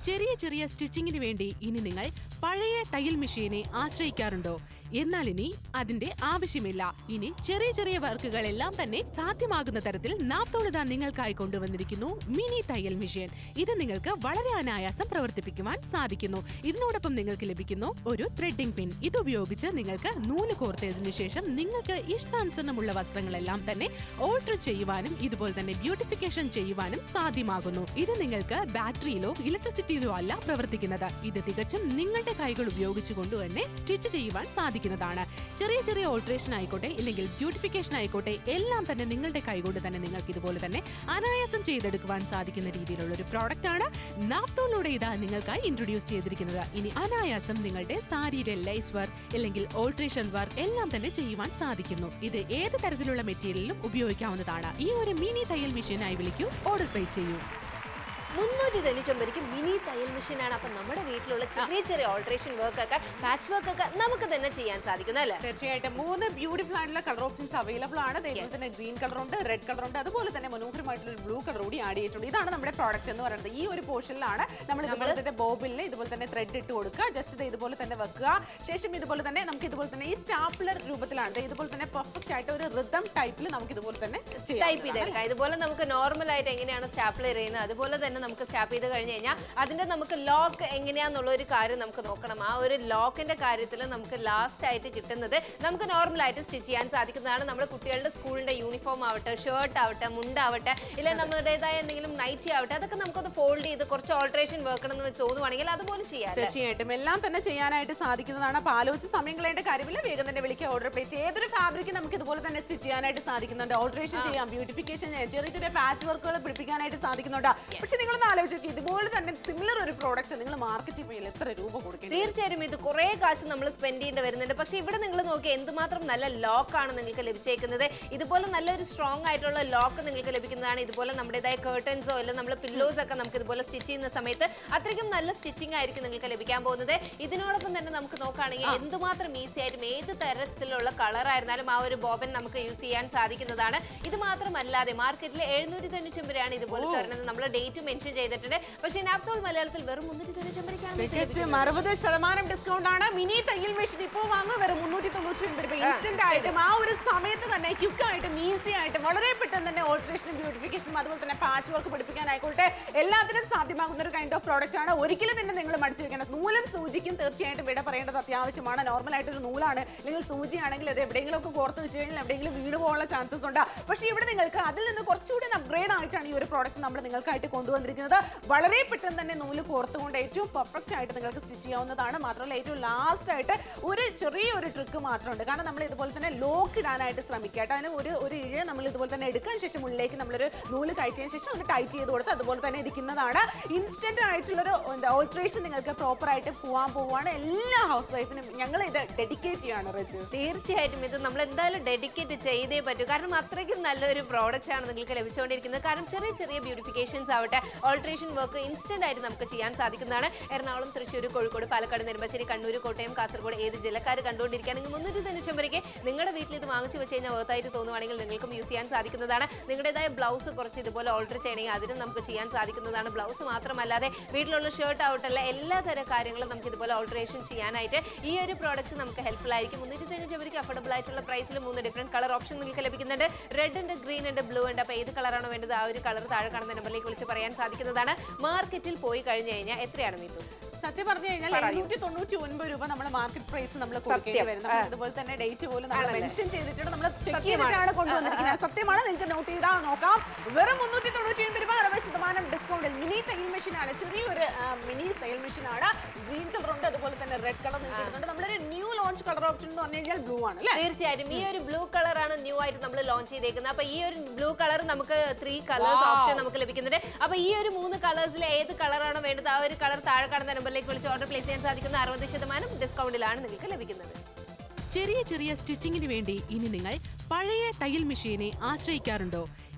ചെറിയ ചെറിയ സ്റ്റിച്ചിങ്ങിന് വേണ്ടി ഇനി നിങ്ങൾ പഴയ തയ്യൽ മെഷീനെ ആശ്രയിക്കാറുണ്ടോ എന്നാൽ ഇനി അതിന്റെ ആവശ്യമില്ല ഇനി ചെറിയ ചെറിയ വർക്കുകളെല്ലാം തന്നെ സാധ്യമാകുന്ന തരത്തിൽ നാപ്തോളിത നിങ്ങൾക്കായി കൊണ്ടുവന്നിരിക്കുന്നു മിനി തയ്യൽ മെഷീൻ ഇത് നിങ്ങൾക്ക് വളരെ അനായാസം പ്രവർത്തിപ്പിക്കുവാൻ സാധിക്കുന്നു ഇതിനോടൊപ്പം നിങ്ങൾക്ക് ലഭിക്കുന്നു ഒരു ത്രെഡിംഗ് പിൻ ഇത് ഉപയോഗിച്ച് നിങ്ങൾക്ക് നൂല് കോർത്തതിനു ശേഷം നിങ്ങൾക്ക് ഇഷ്ടാനുസരണമുള്ള വസ്ത്രങ്ങളെല്ലാം തന്നെ ഓൾട്ടർ ചെയ്യുവാനും ഇതുപോലെ തന്നെ ബ്യൂട്ടിഫിക്കേഷൻ ചെയ്യുവാനും സാധ്യമാകുന്നു ഇത് നിങ്ങൾക്ക് ബാറ്ററിയിലോ ഇലക്ട്രിസിറ്റിയിലോ അല്ല പ്രവർത്തിക്കുന്നത് ഇത് തികച്ചും നിങ്ങളുടെ കൈകൾ ഉപയോഗിച്ചുകൊണ്ട് തന്നെ സ്റ്റിച്ച് ചെയ്യുവാൻ സാധിക്കുന്നതാണ് ചെറിയ ചെറിയ ഓൾട്രേഷൻ ആയിക്കോട്ടെ ഇല്ലെങ്കിൽ ബ്യൂട്ടിഫിക്കേഷൻ ആയിക്കോട്ടെ എല്ലാം തന്നെ നിങ്ങളുടെ കൈകൊണ്ട് തന്നെ നിങ്ങൾക്ക് ഇതുപോലെ തന്നെ അനായാസം ചെയ്തെടുക്കുവാൻ സാധിക്കുന്ന രീതിയിലുള്ള ഒരു പ്രോഡക്റ്റ് ആണ് നാപ്തോളിലൂടെ ഇതാ നിങ്ങൾക്കായി ഇൻട്രൊഡ്യൂസ് ചെയ്തിരിക്കുന്നത് ഇനി അനായാസം നിങ്ങളുടെ സാരിയുടെ ലൈസ് വർക്ക് അല്ലെങ്കിൽ ഓൾട്രേഷൻ വർക്ക് എല്ലാം തന്നെ ചെയ്യുവാൻ സാധിക്കുന്നു ഇത് ഏത് തരത്തിലുള്ള മെറ്റീരിയലിലും ഉപയോഗിക്കാവുന്നതാണ് ഈ ഒരു മിനി തയ്യൽ മെഷീനായി വിളിക്കൂ ഓർഡർ പ്ലേസ് ചെയ്യൂ മുന്നൂറ്റി തൊണ്ണൂറ്റൊമ്പതിക്കും മിനി തയ്യൽ മെഷീനാണ് അപ്പൊ നമ്മുടെ വീട്ടിലുള്ള ചെറിയ ചെറിയ ഓൾട്രേഷൻ വർക്ക് ഒക്കെ പാച്ച് വർക്ക് ഒക്കെ നമുക്ക് തന്നെ ചെയ്യാൻ സാധിക്കുന്നു അല്ലേ തീർച്ചയായിട്ടും മൂന്ന് ബ്യൂട്ടിഫുൾ ആയിട്ടുള്ള കളർ ഓപ്ഷൻസ് അവൈലബിൾ ആണ് അതേപോലെ തന്നെ ഗ്രീൻ കളർ ഉണ്ട് റെഡ് കളർ ഉണ്ട് അതുപോലെ തന്നെ മനോഹരമായിട്ടുള്ള ഒരു ബ്ലൂ കളർ കൂടി ആഡ് ചെയ്തിട്ടുണ്ട് ഇതാണ് നമ്മുടെ പ്രോഡക്റ്റ് എന്ന് പറയുന്നത് ഈ ഒരു പോർഷനിലാണ് നമ്മൾ ഇതുപോലെ തന്നെ ബോബിലിന് ഇതുപോലെ തന്നെ ത്രെഡ് ഇട്ട് കൊടുക്കുക ജസ്റ്റ് ഇത് ഇതുപോലെ തന്നെ വെക്കുക ശേഷം ഇതുപോലെ തന്നെ നമുക്ക് ഇതുപോലെ തന്നെ ഈ സ്റ്റാപ്ലർ രൂപത്തിലാണ് ദേ ഇതുപോലെ തന്നെ പെർഫെക്റ്റ് ആയിട്ട് ഒരു റിതം ടൈപ്പിൽ നമുക്ക് ഇതുപോലെ തന്നെ ചെയ്യാം ടൈപ്പ് ചെയ്തെടുക്കാം ഇതുപോലെ നമുക്ക് നോർമൽ ആയിട്ട് എങ്ങനെയാണ് സ്റ്റാപ്ലർ ചെയ്യുന്നത് അതുപോലെ തന്നെ നമുക്ക് സ്റ്റാപ്പ് ചെയ്ത് കഴിഞ്ഞ് കഴിഞ്ഞാൽ അതിന്റെ നമുക്ക് ലോക്ക് എങ്ങനെയാന്നുള്ള ഒരു കാര്യം നമുക്ക് നോക്കണം ആ ഒരു ലോക്കിന്റെ കാര്യത്തിൽ നമുക്ക് ലാസ്റ്റ് ആയിട്ട് കിട്ടുന്നത് നമുക്ക് നോർമൽ ആയിട്ട് സ്റ്റിച്ച് ചെയ്യാൻ സാധിക്കുന്നതാണ് നമ്മുടെ കുട്ടികളുടെ സ്കൂളിന്റെ യൂണിഫോം ആവട്ടെ ഷർട്ട് ആവട്ടെ മുണ്ടാവട്ടെ ഇല്ല നമ്മുടേതായ എന്തെങ്കിലും നൈറ്റി ആവട്ടെ അതൊക്കെ നമുക്കൊന്ന് ഫോൾഡ് ചെയ്ത് കുറച്ച് ഓൾട്രേഷൻ വെക്കണം എന്ന് തോന്നുവാണെങ്കിൽ അതുപോലെ ചെയ്യാം അല്ലേ? തീർച്ചയായിട്ടും എല്ലാം തന്നെ ചെയ്യാനായിട്ട് സാധിക്കുന്നതാണ് അപ്പൊ ആലോചിച്ച് സമയം കളയേണ്ട കാര്യമില്ല വേഗം തന്നെ വിളിക്കുക ഓർഡർ പ്ലേസ് ഏതൊരു ഫാബ്രിക് നമുക്ക് ഇതുപോലെ തന്നെ സ്റ്റിച്ച് ചെയ്യാനായിട്ട് സാധിക്കുന്നുണ്ട് ഓൾട്രേഷൻ ചെയ്യാം ബ്യൂട്ടിഫിക്കേഷൻ ചെയ്യാം ചെറിയ ചെറിയ പാച്ച് വർക്കുകൾ പിടിപ്പിക്കാനായിട്ട് സാധിക്കുന്നുണ്ട് പക്ഷെ നിങ്ങളൊന്ന് ആലോചിച്ച് നോക്കി ഇതുപോലെ തന്നെ സിമിലർ ഒരു പ്രോഡക്റ്റ് നിങ്ങൾ മാർക്കറ്റിൽ പോയി എത്ര രൂപ കൊടുക്കേണ്ടി തീർച്ചയായും ഇത് കുറേ കാശ് നമ്മൾ സ്പെൻഡ് ചെയ്യേണ്ടി വരുന്നുണ്ട് പക്ഷേ ഇവിടെ നിങ്ങൾ നോക്കി എന്തുമാത്രം നല്ല ലോക്കാണ് നിങ്ങൾക്ക് ലഭിച്ചേക്കുന്നത് ഇതുപോലെ നല്ലൊരു സ്ട്രോങ് ആയിട്ടുള്ള ലോക്ക് നിങ്ങൾക്ക് ലഭിക്കുന്നതാണ് ഇതുപോലെ നമ്മുടേതായ കേർട്ടൻസോ അല്ലെങ്കിൽ നമ്മൾ പില്ലോസ് ഒക്കെ നമുക്ക് ഇതുപോലെ സ്റ്റിച്ച് ചെയ്യുന്ന സമയത്ത് അത്രയ്ക്കും നല്ല സ്റ്റിച്ചിങ് ആയിരിക്കും നിങ്ങൾക്ക് ലഭിക്കാൻ പോകുന്നത് ഇതിനോടൊപ്പം തന്നെ നമുക്ക് നോക്കുകയാണെങ്കിൽ എന്തുമാത്രം ഈസി ആയിട്ടും ഏത് തരത്തിലുള്ള കളർ ആയിരുന്നാലും ആ ഒരു ബോബൻ നമുക്ക് യൂസ് ചെയ്യാൻ സാധിക്കുന്നതാണ് ഇത് മാത്രമല്ലാതെ മാർക്കറ്റിൽ എഴുന്നൂറ്റി തൊണ്ണൂറ്റൊമ്പതാണ് ഇതുപോലെ തരുന്നത് നമ്മൾ ഡേറ്റ് മെൻഷൻ ചെയ്തിട്ടുണ്ട് പക്ഷേ നാപ്തോൾ മലയാളത്തിൽ വെറും മുന്നൂറ്റി തൊണ്ണൂറ്റൊമ്പതിക്കാണ് തികച്ചും അറുപത് ശതമാനം ഡിസ്കൗണ്ട് ആണ് മിനി തയ്യൽ മെഷീൻ ഇപ്പോൾ വാങ്ങുക വെറും മുന്നൂറ്റി തൊണ്ണൂറ്റി ഒൻപത് രൂപ ഇൻസ്റ്റന്റ് ആയിട്ടും ആ ഒരു സമയത്ത് തന്നെ ക്വിക്ക് ആയിട്ടും ഈസി ആയിട്ടും വളരെ പെട്ടെന്ന് തന്നെ ഓൾട്രേഷനും ബ്യൂട്ടിഫിക്കേഷനും അതുപോലെ തന്നെ പാച്ച് വർക്ക് പഠിപ്പിക്കാനായിക്കോട്ടെ എല്ലാത്തിനും സാധ്യമാകുന്ന ഒരു കൈൻഡ് ഓഫ് പ്രോഡക്റ്റ് ആണ് ഒരിക്കലും തന്നെ നിങ്ങൾ മടിച്ചു വെക്കണം നൂലും സൂചിക്കും തീർച്ചയായിട്ടും വിട പറയേണ്ടത് അത്യാവശ്യമാണ് നോർമൽ ആയിട്ടൊരു നൂലാണ് അല്ലെങ്കിൽ സൂചിയാണെങ്കിൽ അത് എവിടെയെങ്കിലും ഒക്കെ കോർത്ത് വെച്ച് കഴിഞ്ഞാൽ എവിടെയെങ്കിലും വീണ് പോകാനുള്ള ചാൻസസ് ഉണ്ട് പക്ഷേ ഇവിടെ നിങ്ങൾക്ക് അതിൽ നിന്ന് കുറച്ചുകൂടി അപ്ഗ്രേഡ് ആയിട്ടാണ് ഈ ഒരു പ്രോഡക്റ്റ് നമ്മൾ നിങ്ങൾക്കായിട്ട് കൊണ്ടുവന്നിരിക്കുന്നത് വളരെ പെട്ടെന്ന് തന്നെ നൂല് കോർത്തുകൊണ്ട് ഏറ്റവും പെർഫെക്റ്റ് ആയിട്ട് നിങ്ങൾക്ക് സ്റ്റിച്ച് ചെയ്യാവുന്നതാണ് മാത്രമല്ല ഏറ്റവും ലാസ്റ്റ് ആയിട്ട് ഒരു ചെറിയൊരു ട്രിക്ക് മാത്രമുണ്ട് കാരണം നമ്മൾ ഇതുപോലെ തന്നെ ലോക്ക് ഇടാനായിട്ട് ശ്രമിക്കുക കേട്ടോ അതിന് ഒരു ഒരു ഇഴ നമ്മൾ ഇതുപോലെ തന്നെ എടുക്കാൻ ശേഷം ഉള്ളിലേക്ക് നമ്മളൊരു നൂല് കയറ്റിയതിന് ശേഷം ഒന്ന് ടൈറ്റ് ചെയ്ത് കൊടുത്ത് അതുപോലെ തന്നെ ഇരിക്കുന്നതാണ് ഇൻസ്റ്റന്റ് ആയിട്ടുള്ളൊരു എന്താ ഓൾട്രേഷൻ നിങ്ങൾക്ക് പ്രോപ്പർ ആയിട്ട് പോകാൻ പോവുകയാണ് എല്ലാ ഹൗസ് വൈഫിനും ഞങ്ങൾ ഇത് ഡെഡിക്കേറ്റ് ചെയ്യാണ് റജ് തീർച്ചയായിട്ടും ഇത് നമ്മൾ എന്തായാലും ഡെഡിക്കേറ്റ് ചെയ്തേ പറ്റൂ കാരണം അത്രയ്ക്കും നല്ലൊരു പ്രോഡക്റ്റ് ആണ് നിങ്ങൾക്ക് ലഭിച്ചുകൊണ്ടിരിക്കുന്നത് കാരണം ചെറിയ ചെറിയ ബ്യൂട്ടിഫിക്കേഷൻസ് ആവട്ടെ ഓൾട്രേഷൻ വർക്ക് ഇൻസ്റ്റന്റ് ആയിട്ട് നമുക്ക് ചെയ്യാൻ സാധിക്കുന്നതാണ് എറണാകുളം തൃശ്ശൂർ കോഴിക്കോട് പാലക്കാട് നെടുമ്പാശ്ശേരി കണ്ണൂർ കോട്ടയം കാസർഗോഡ് ഏത് ജില്ലക്കാർ കണ്ടുകൊണ്ടിരിക്കുകയാണെങ്കിൽ മുന്നൂറ്റി തൊണ്ണൂറ്റൊമ്പതിലേക്ക് നിങ്ങളുടെ വീട്ടിൽ ഇത് വാങ്ങിച്ചു വെച്ച് കഴിഞ്ഞാൽ വർത്തായിട്ട് തോന്നുവാണെങ്കിൽ നിങ്ങൾക്കും യൂസ് ചെയ്യാൻ സാധിക്കുന്നതാണ് നിങ്ങളുടേതായ ബ്ലൗസ് കുറച്ച് ഇതുപോലെ ഓൾട്ടർ ചെയ്യണമെങ്കിൽ അതിനും നമുക്ക് ചെയ്യാൻ സാധിക്കുന്നതാണ് ബ്ലൗസ് മാത്രമല്ലാതെ വീട്ടിലുള്ള ഷർട്ട് ഔട്ടല്ല എല്ലാ തരം കാര്യങ്ങളും നമുക്ക് ഇതുപോലെ ഓൾട്ടറേഷൻ ചെയ്യാനായിട്ട് ഈ ഒരു പ്രോഡക്റ്റ് നമുക്ക് ഹെൽപ്ഫുൾ ആയിരിക്കും മുന്നൂറ്റി തൊണ്ണൂറ്റി അഫോർഡബിൾ ആയിട്ടുള്ള പ്രൈസിൽ മൂന്ന് ഡിഫറെന്റ് കളർ ഓപ്ഷൻ നിങ്ങൾക്ക് ലഭിക്കുന്നുണ്ട് റെഡ് ഉണ്ട് ഗ്രീൻ ഉണ്ട് ബ്ലൂ ഉണ്ട് അപ്പോൾ ഏത് കളറാണോ വേണ്ടത് ആ ഒരു കളർ താഴെ കാണുന്ന നമ്പറിലേക്ക് വിളിച്ച് പറയാൻ സാധിക്കുന്നതാണ് മാർക്കറ്റിൽ പോയി കഴിഞ്ഞു കഴിഞ്ഞാൽ എത്രയാണ് മീത്തു സത്യം പറഞ്ഞു കഴിഞ്ഞാൽ എഴുന്നൂറ്റി തൊണ്ണൂറ്റി ഒൻപത് രൂപ നമ്മൾ മാർക്കറ്റ് പ്രൈസ് നമ്മൾ കൊടുക്കേണ്ടി വരും നമ്മൾ അതുപോലെ തന്നെ ഡേറ്റ് പോലും നമ്മൾ മെൻഷൻ ചെയ്തിട്ടുണ്ട് നമ്മൾ ചെക്ക് ചെയ്തിട്ടാണ് കൊണ്ടുവന്നിരിക്കുന്നത് സത്യമാണ് നിങ്ങൾക്ക് നോട്ട് ചെയ്താൽ നോക്കാം വെറും മുന്നൂറ്റി തൊണ്ണൂറ്റി ഒൻപത് രൂപ അറുപത് ശതമാനം ഡിസ്കൗണ്ടിൽ മിനി തയ്യൽ മെഷീൻ ആണ് ചെറിയൊരു മിനി തയ്യൽ മെഷീൻ ആണ് ഗ്രീൻ കളർ ഉണ്ട് അതുപോലെ തന്നെ റെഡ് കളർ നിൽക്കുന്നുണ്ട് നമ്മളൊരു ന്യൂ ലോഞ്ച് കളർ ഓപ്ഷൻ എന്ന് പറഞ്ഞു കഴിഞ്ഞാൽ ബ്ലൂ ആണ് അല്ലേ തീർച്ചയായിട്ടും ഈ ഒരു ബ്ലൂ കളർ ആണ് ന്യൂ ആയിട്ട് നമ്മൾ ലോഞ്ച് ചെയ്തേക്കുന്നത് അപ്പൊ ഈ ഒരു ബ്ലൂ കളർ നമുക്ക് ത്രീ കളേഴ്സ് ഓപ്ഷൻ നമുക്ക് ലഭിക്കുന്നുണ്ട് അപ്പൊ ഈ ഒരു മൂന്ന് കളേഴ്സിൽ ഏത് കളറാണോ വേണ്ടത് ആ ഒരു കളർ താഴെ കാണുന്ന നമ്പറിലേക്ക് വിളിച്ച് ഓർഡർ പ്ലേസ് ചെയ്യാൻ സാധിക്കുന്ന അറുപത് ശതമാനം ഡിസ്കൗണ്ടിലാണ് നിങ്ങൾക്ക് ലഭിക്കുന്നത് ചെറിയ ചെറിയ സ്റ്റിച്ചിങ്ങിന് വേണ്ടി ഇനി നിങ്ങൾ പഴയ തയ്യൽ മെഷീനെ ആശ്രയിക്കാറുണ്ടോ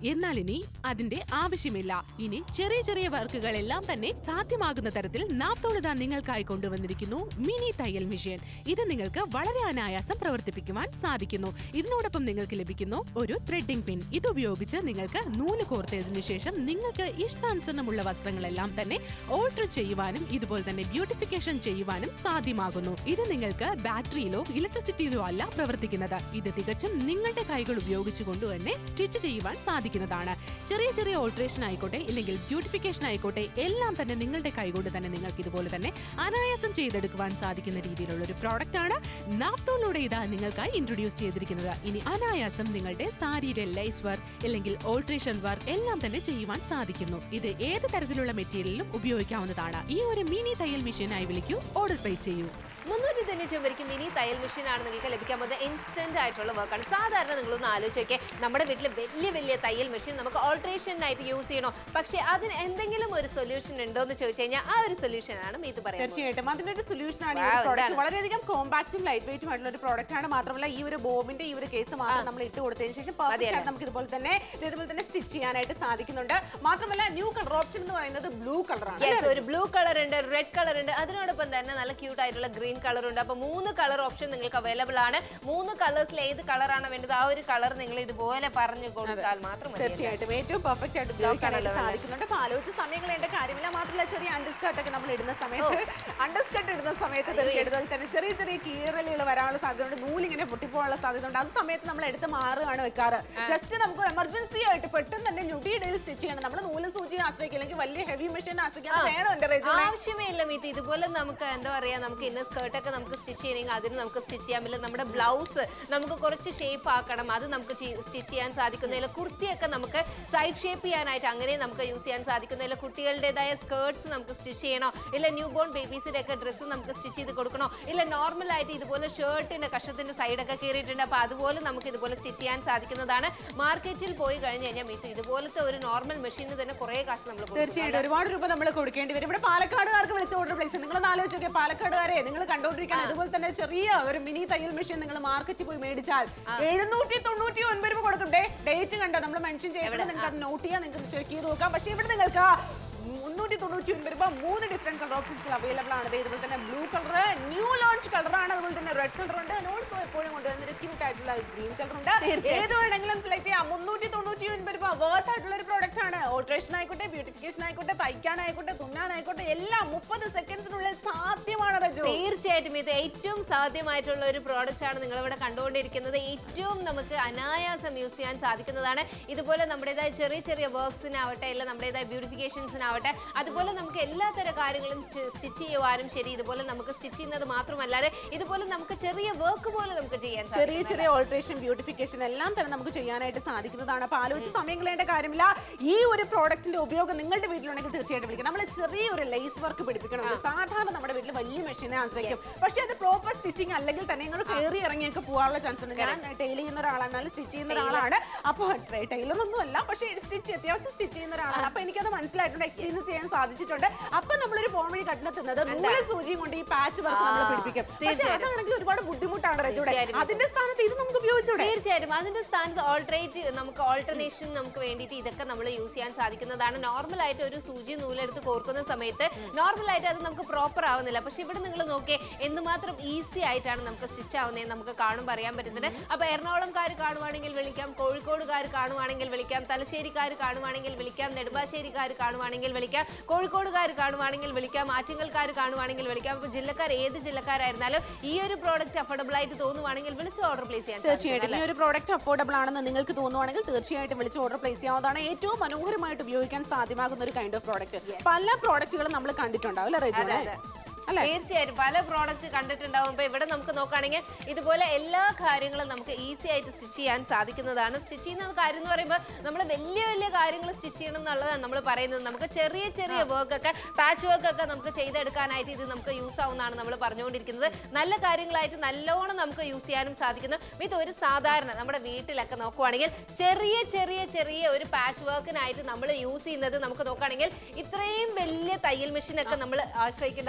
എന്നാൽ ഇനി അതിന്റെ ആവശ്യമില്ല ഇനി ചെറിയ ചെറിയ വർക്കുകളെല്ലാം തന്നെ സാധ്യമാകുന്ന തരത്തിൽ നാപ്തോളിത നിങ്ങൾക്കായി കൊണ്ടുവന്നിരിക്കുന്നു മിനി തയ്യൽ മെഷീൻ ഇത് നിങ്ങൾക്ക് വളരെ അനായാസം പ്രവർത്തിപ്പിക്കുവാൻ സാധിക്കുന്നു ഇതിനോടൊപ്പം നിങ്ങൾക്ക് ലഭിക്കുന്നു ഒരു ത്രെഡിംഗ് പിൻ ഇത് ഉപയോഗിച്ച് നിങ്ങൾക്ക് നൂല് കോർത്തതിനു ശേഷം നിങ്ങൾക്ക് ഇഷ്ടാനുസരണമുള്ള വസ്ത്രങ്ങളെല്ലാം തന്നെ ഓൾട്ടർ ചെയ്യുവാനും ഇതുപോലെ തന്നെ ബ്യൂട്ടിഫിക്കേഷൻ ചെയ്യുവാനും സാധ്യമാകുന്നു ഇത് നിങ്ങൾക്ക് ബാറ്ററിയിലോ ഇലക്ട്രിസിറ്റിയിലോ അല്ല പ്രവർത്തിക്കുന്നത് ഇത് തികച്ചും നിങ്ങളുടെ കൈകൾ ഉപയോഗിച്ചുകൊണ്ട് തന്നെ സ്റ്റിച്ച് ചെയ്യുവാൻ സാധിക്കുന്നതാണ് ചെറിയ ചെറിയ ഓൾട്രേഷൻ ആയിക്കോട്ടെ ഇല്ലെങ്കിൽ ബ്യൂട്ടിഫിക്കേഷൻ ആയിക്കോട്ടെ എല്ലാം തന്നെ നിങ്ങളുടെ കൈകൊണ്ട് തന്നെ നിങ്ങൾക്ക് ഇതുപോലെ തന്നെ അനായാസം ചെയ്തെടുക്കുവാൻ സാധിക്കുന്ന രീതിയിലുള്ള ഒരു പ്രോഡക്റ്റ് ആണ് നാപ്തോലൂടെ ഇതാ നിങ്ങൾക്കായി ഇൻട്രൊഡ്യൂസ് ചെയ്തിരിക്കുന്നത് ഇനി അനായാസം നിങ്ങളുടെ സാരിയുടെ ലൈസ് വർക്ക് അല്ലെങ്കിൽ ഓൾട്രേഷൻ വർക്ക് എല്ലാം തന്നെ ചെയ്യുവാൻ സാധിക്കുന്നു ഇത് ഏത് തരത്തിലുള്ള മെറ്റീരിയലിലും ഉപയോഗിക്കാവുന്നതാണ് ഈ ഒരു മിനി തയ്യൽ മെഷീനായി വിളിക്കൂ ഓർഡർ പ്ലേസ് ചെയ്യൂ മുന്നൂറ്റി തൊണ്ണൂറ്റി ഒമ്പതിക്ക് മിനി തയ്യൽ മെഷീൻ ആണ് നിങ്ങൾക്ക് ലഭിക്കാൻ പോകുന്നത് ഇൻസ്റ്റന്റ് ആയിട്ടുള്ള വർക്കാണ് സാധാരണ നിങ്ങളൊന്ന് ആലോചിച്ച് നോക്കിയേ നമ്മുടെ വീട്ടിൽ വലിയ വലിയ തയ്യൽ മെഷീൻ നമുക്ക് ഓൾട്രേഷനായിട്ട് യൂസ് ചെയ്യണോ പക്ഷേ അതിന് എന്തെങ്കിലും ഒരു സൊല്യൂഷൻ ഉണ്ടോ എന്ന് ചോദിച്ചു കഴിഞ്ഞാൽ ആ ഒരു സൊല്യൂഷൻ ആണ് ഇത് പറയുന്നത് തീർച്ചയായിട്ടും അതിനൊരു സൊല്യൂഷൻ ആണ് ഈ Wow, ഒരു പ്രോഡക്റ്റ് ഇതാണ്. വളരെയധികം കോമ്പാക്റ്റും ലൈറ്റ് വെയിറ്റും ആയിട്ടുള്ള ഒരു പ്രോഡക്റ്റ് ആണ് മാത്രമല്ല ഈ ഒരു ബോബിന്റെ ഈ ഒരു കേസ് മാത്രം നമ്മൾ ഇട്ട് കൊടുത്തതിന് ശേഷം പെർഫെക്റ്റ് മതിയല്ലോ. ആയിട്ട് നമുക്ക് ഇതുപോലെ തന്നെ ഇതുപോലെ തന്നെ സ്റ്റിച്ച് ചെയ്യാനായിട്ട് സാധിക്കുന്നുണ്ട് മാത്രമല്ല ന്യൂ കളർ ഓപ്ഷൻ എന്ന് പറയുന്നത് ബ്ലൂ കളറാണ് യെസ് ഒരു ബ്ലൂ കളർ ഉണ്ട് റെഡ് കളർ ഉണ്ട് അതിനോടൊപ്പം തന്നെ നല്ല ക്യൂട്ട് ആയിട്ടുള്ള ഗ്രീൻ കളർ ഉണ്ട് അപ്പൊ മൂന്ന് കളർ ഓപ്ഷൻ നിങ്ങൾക്ക് അവൈലബിൾ ആണ് മൂന്ന് കളേഴ്സിൽ ഏത് കളറാണ് വേണ്ടത് ആ ഒരു കളർ നിങ്ങൾ ഇതുപോലെ പറഞ്ഞു കൊടുത്താൽ മാത്രം മതി തീർച്ചയായിട്ടും ഏറ്റവും പെർഫെക്റ്റ് ആയിട്ട് ഉപയോഗിക്കാനായിട്ട് ആണല്ലോ സാധിക്കുന്നുണ്ട് അപ്പൊ ആലോചിച്ച് സമയം കളയേണ്ട കാര്യമില്ല മാത്രമല്ല ചെറിയ അണ്ടർസ്കർട്ട് ഒക്കെ നമ്മൾ ഇടുന്ന സമയത്ത് അണ്ടർസ്കർട്ട് ഇടുന്ന സമയത്ത് തീർച്ചയായിട്ടും അതുപോലെ തന്നെ ചെറിയ ചെറിയ കീറലുകൾ വരാനുള്ള സാധ്യതയുണ്ട് നൂലിങ്ങനെ പൊട്ടിപ്പോകാനുള്ള സാധ്യതയുണ്ട് അത് സമയത്ത് നമ്മൾ എടുത്ത് മാറുകയാണ് വെക്കാറ് ജസ്റ്റ് നമുക്ക് എമർജൻസി ആയിട്ട് പെട്ടെന്ന് തന്നെ ഞൊടിയിടയിൽ സ്റ്റിച്ച് ചെയ്യണം നമ്മൾ നൂല് സൂചി ആശ്രയിക്കുക അല്ലെങ്കിൽ വലിയ ഹെവി മെഷീൻ ആശ്രയിക്കാൻ വേണം എന്റെ റേജ് ആവശ്യമേ ഇല്ല മീത്ത് ഇതുപോലെ നമുക്ക് എന്താ പറയാ നമുക്ക് ഇന്ന സ്കേർട്ട് ഒക്കെ നമുക്ക് സ്റ്റിച്ച് ചെയ്യണമെങ്കിൽ അതിന് നമുക്ക് സ്റ്റിച്ച് ചെയ്യാൻ പറ്റില്ല നമ്മുടെ ബ്ലൗസ് നമുക്ക് കുറച്ച് ഷേപ്പ് ആക്കണം അത് നമുക്ക് സ്റ്റിച്ച് ചെയ്യാൻ സാധിക്കുന്നില്ല കുർത്തിയൊക്കെ നമുക്ക് സൈഡ് ഷേപ്പ് ചെയ്യാനായിട്ട് അങ്ങനെ നമുക്ക് യൂസ് ചെയ്യാൻ സാധിക്കുന്നില്ല കുട്ടികളുടേതായ സ്കേർട്സ് നമുക്ക് സ്റ്റിച്ച് ചെയ്യണോ ഇല്ല ന്യൂ ബോൺ ബേബീസിന്റെ ഒക്കെ ഡ്രസ്സ് നമുക്ക് സ്റ്റിച്ച് ചെയ്ത് കൊടുക്കണോ ഇല്ല നോർമൽ ആയിട്ട് ഇതുപോലെ ഷർട്ടിന്റെ കഷത്തിന്റെ സൈഡൊക്കെ കയറിയിട്ടുണ്ട് അപ്പൊ അതുപോലെ നമുക്ക് ഇതുപോലെ സ്റ്റിച്ച് ചെയ്യാൻ സാധിക്കുന്നതാണ് മാർക്കറ്റിൽ പോയി കഴിഞ്ഞ് കഴിഞ്ഞാൽ മീത്ത് ഇതുപോലത്തെ ഒരു നോർമൽ മെഷീന് തന്നെ കുറെ കാശ് നമ്മൾ കൊടുക്കും തീർച്ചയായിട്ടും ഒരുപാട് രൂപ നമ്മൾ കൊടുക്കേണ്ടി വരും ഇവിടെ പാലക്കാടുകാർക്ക് വിളിച്ച് ഓർഡർ പ്ലേസ് നിങ്ങളൊന്ന് ആലോചിച്ച് നോക്കിയാൽ പാലക്കാടുകാരെ നിങ്ങൾ കണ്ടോണ്ടിരിക്കാൻ അതുപോലെ തന്നെ ചെറിയ ഒരു മിനി തയ്യൽ മെഷീൻ നിങ്ങൾ മാർക്കറ്റിൽ പോയി മേടിച്ചാൽ എഴുന്നൂറ്റി തൊണ്ണൂറ്റി ഒൻപത് രൂപ കൊടുക്കണ്ടേ ഡേറ്റ് കണ്ടോ നമ്മൾ മെൻഷൻ ചെയ്യപ്പെടും നിങ്ങൾക്ക് അത് നോട്ട് ചെയ്യാൻ നിങ്ങൾക്ക് ചെക്ക് ചെയ്ത് നോക്കാം പക്ഷേ ഇവിടെ നിങ്ങൾക്ക് മുന്നൂറ്റി തൊണ്ണൂറ്റി ഒൻപത് രൂപ മൂന്ന് ഡിഫറെന്റ് കളർ ഓപ്ഷൻസിൽ അവൈലബിൾ ആണ് ദേ ഇതുപോലെ തന്നെ ബ്ലൂ കളർ ന്യൂ ലോഞ്ച് കളറാണ് അതുപോലെ തന്നെ റെഡ് കളർ ഉണ്ട് ഓൾസോ എപ്പോഴും കൊണ്ടുവന്നൊരു ക്യൂട്ട് ആയിട്ടുള്ള ഗ്രീൻ കളർ ഉണ്ട് ഏത് വേണമെങ്കിലും സെലക്ട് ചെയ്യാം മുന്നൂറ്റി തൊണ്ണൂറ്റി ഒൻപത് രൂപ വേർത്ത് ആയിട്ടുള്ള ഒരു പ്രോഡക്റ്റ് ആണ് ഓൾട്രേഷൻ ആയിക്കോട്ടെ ബ്യൂട്ടിഫിക്കേഷൻ ആയിക്കോട്ടെ തയ്ക്കാനായിക്കോട്ടെ തുന്നാനായിക്കോട്ടെ എല്ലാം മുപ്പത് സെക്കൻഡ്സിനുള്ളിൽ സാധ്യമാണ് റജു തീർച്ചയായിട്ടും ഇത് ഏറ്റവും സാധ്യമായിട്ടുള്ള ഒരു പ്രോഡക്റ്റ് ആണ് നിങ്ങൾ ഇവിടെ കണ്ടുകൊണ്ടിരിക്കുന്നത് ഏറ്റവും നമുക്ക് അനായാസം യൂസ് ചെയ്യാൻ സാധിക്കുന്നതാണ് ഇതുപോലെ നമ്മുടേതായ ചെറിയ ചെറിയ വർക്ക്സിനാവട്ടെ അല്ല നമ്മുടേതായ ബ്യൂട്ടിഫിക്കേഷൻസിനാവട്ടെ അതുപോലെ നമുക്ക് എല്ലാ തര കാര്യങ്ങളും സ്റ്റിച്ച് ചെയ്യുവാനും ശരി ഇതുപോലെ നമുക്ക് സ്റ്റിച്ച് ചെയ്യുന്നത് മാത്രമല്ലാതെ ഇതുപോലെ നമുക്ക് ചെറിയ വർക്ക് പോലെ നമുക്ക് ചെയ്യാൻ സാധിക്കും ചെറിയ ചെറിയ ഓൾട്രേഷൻ ബ്യൂട്ടിഫിക്കേഷൻ എല്ലാം തന്നെ നമുക്ക് ചെയ്യാനായിട്ട് സാധിക്കുന്നതാണ് അപ്പൊ ആലോചിച്ച് സമയം കളയേണ്ട കാര്യമില്ല ഈ ഒരു പ്രോഡക്റ്റിന്റെ ഉപയോഗം നിങ്ങളുടെ വീട്ടിലുണ്ടെങ്കിൽ തീർച്ചയായിട്ടും വിളിക്കണം നമ്മൾ ചെറിയൊരു ലേസ് വർക്ക് പിടിപ്പിക്കണം സാധാരണ നമ്മുടെ വീട്ടിൽ വലിയ മെഷീനെ ആശ്രയിക്കും പക്ഷെ അത് പ്രോപ്പർ സ്റ്റിച്ചിങ് അല്ലെങ്കിൽ തന്നെ നിങ്ങൾ കയറി ഇറങ്ങിയൊക്കെ പോകാനുള്ള ചാൻസ് ഉണ്ട് ഞാൻ ടൈൽ ചെയ്യുന്ന ഒരാളാണ് എന്നാലും സ്റ്റിച്ച് ചെയ്യുന്ന ഒരാളാണ് അപ്പോൾ ടൈലർ ഒന്നും അല്ല പക്ഷേ സ്റ്റിച്ച് അത്യാവശ്യം സ്റ്റിച്ച് ചെയ്യുന്ന ഒരാളാണ് അപ്പൊ എനിക്കത് മനസ്സിലായിട്ടുണ്ട് എക്സ്പീരിയൻസ് ചെയ്യാൻ സാധിച്ചിട്ടുണ്ട് അപ്പൊ നമ്മളൊരു ഫോൺ വഴി കണ്ടെത്തുന്നത് നൂല് സൂചിയും കൊണ്ട് ഈ പാച്ച് വർക്ക് നമ്മൾ പിടിപ്പിക്കും പക്ഷെ തീർച്ചയായിട്ടും. അതാണെങ്കിൽ ഒരുപാട് ബുദ്ധിമുട്ടാണ് റജൂടെ തീർച്ചയായിട്ടും. അതിന്റെ സ്ഥാനത്ത് ഇത് നമുക്ക് ഉപയോഗിച്ചൂടെ തീർച്ചയായിട്ടും അതിന്റെ സ്ഥാനത്ത് ഓൾട്ടറേറ്റ് നമുക്ക് ഓൾട്ടർനേഷൻ നമുക്ക് വേണ്ടിയിട്ട് ഇതൊക്കെ നമ്മൾ യൂസ് ചെയ്യാൻ സാധിക്കുന്നതാണ് നോർമൽ ആയിട്ട് ഒരു സൂചി നൂലെടുത്ത് കോർക്കുന്ന സമയത്ത് നോർമൽ ആയിട്ട് അത് നമുക്ക് പ്രോപ്പർ ആവുന്നില്ല പക്ഷെ ഇവിടെ നിങ്ങൾ നോക്കിയേ എന്തുമാത്രം ഈസി ആയിട്ടാണ് നമുക്ക് സ്റ്റിച്ച് ആവുന്നത് നമുക്ക് കാണുമ്പോൾ അറിയാൻ പറ്റുന്നത് അപ്പൊ എറണാകുളംകാർ കാണുവാണെങ്കിൽ വിളിക്കാം കോഴിക്കോടുകാർ കാണുവാണെങ്കിൽ വിളിക്കാം തലശ്ശേരിക്കാർ കാണുവാണെങ്കിൽ വിളിക്കാം നെടുമ്പാശ്ശേരിക്കാർ കാണുവാണെങ്കിൽ വിളിക്കാം കോഴിക്കോടുകാർ കാണുവാണെങ്കിൽ വിളിക്കാം ആറ്റിങ്ങൽക്കാർ കാണുവാണെങ്കിൽ വിളിക്കാം അപ്പൊ ജില്ലക്കാർ ഏത് ജില്ലക്കാരായിരുന്നാലും ഈ ഒരു പ്രോഡക്റ്റ് അഫോർഡബിൾ ആയിട്ട് തോന്നുവാണെങ്കിൽ വിളിച്ച് ഓർഡർ പ്ലേസ് ചെയ്യാൻ സാധിക്കും. തീർച്ചയായിട്ടും ഈ ഒരു പ്രോഡക്റ്റ് അഫോർഡബിൾ ആണെന്ന് നിങ്ങൾക്ക് തോന്നുവാണെങ്കിൽ തീർച്ചയായിട്ടും വിളിച്ച് ഓർഡർ പ്ലേസ് ചെയ്യാവുന്നതാണ് ഏറ്റവും മനോഹരമായിട്ട് ഉപയോഗിക്കാൻ സാധ്യമാകുന്ന ഒരു കൈൻഡ് ഓഫ് പ്രോഡക്റ്റ് പല പ്രോഡക്റ്റുകളും നമ്മൾ കണ്ടിട്ടുണ്ടാവും അല്ലേ റജു അതെ, അതെ. അല്ലേ തീർച്ചയായും പല പ്രോഡക്റ്റ് കണ്ടിട്ടുണ്ടാവും ഇപ്പൊ ഇവിടെ നമുക്ക് നോക്കുകയാണെങ്കിൽ ഇതുപോലെ എല്ലാ കാര്യങ്ങളും നമുക്ക് ഈസി ആയിട്ട് സ്റ്റിച്ച് ചെയ്യാൻ സാധിക്കുന്നതാണ് സ്റ്റിച്ച് ചെയ്യുന്ന കാര്യം എന്ന് പറയുമ്പോൾ നമ്മൾ വലിയ വലിയ കാര്യങ്ങൾ സ്റ്റിച്ച് ചെയ്യണം എന്നുള്ളതാണ് നമ്മൾ പറയുന്നത് നമുക്ക് ചെറിയ ചെറിയ വർക്ക് ഒക്കെ പാച്ച് വർക്ക് ഒക്കെ നമുക്ക് ചെയ്തെടുക്കാനായിട്ട് ഇത് നമുക്ക് യൂസ് ആവുന്നതാണ് നമ്മൾ പറഞ്ഞുകൊണ്ടിരിക്കുന്നത് നല്ല കാര്യങ്ങളായിട്ട് നല്ലോണം നമുക്ക് യൂസ് ചെയ്യാനും സാധിക്കുന്നു ഇത് ഒരു സാധാരണ നമ്മുടെ വീട്ടിലൊക്കെ നോക്കുവാണെങ്കിൽ ചെറിയ ചെറിയ ചെറിയ ഒരു പാച്ച് വർക്കിനായിട്ട് നമ്മൾ യൂസ് ചെയ്യുന്നത് നമുക്ക് നോക്കുകയാണെങ്കിൽ ഇത്രയും വലിയ തയ്യൽ മെഷീൻ ഒക്കെ നമ്മൾ ആശ്രയിക്കേണ്ട ആവശ്യമുണ്ടോ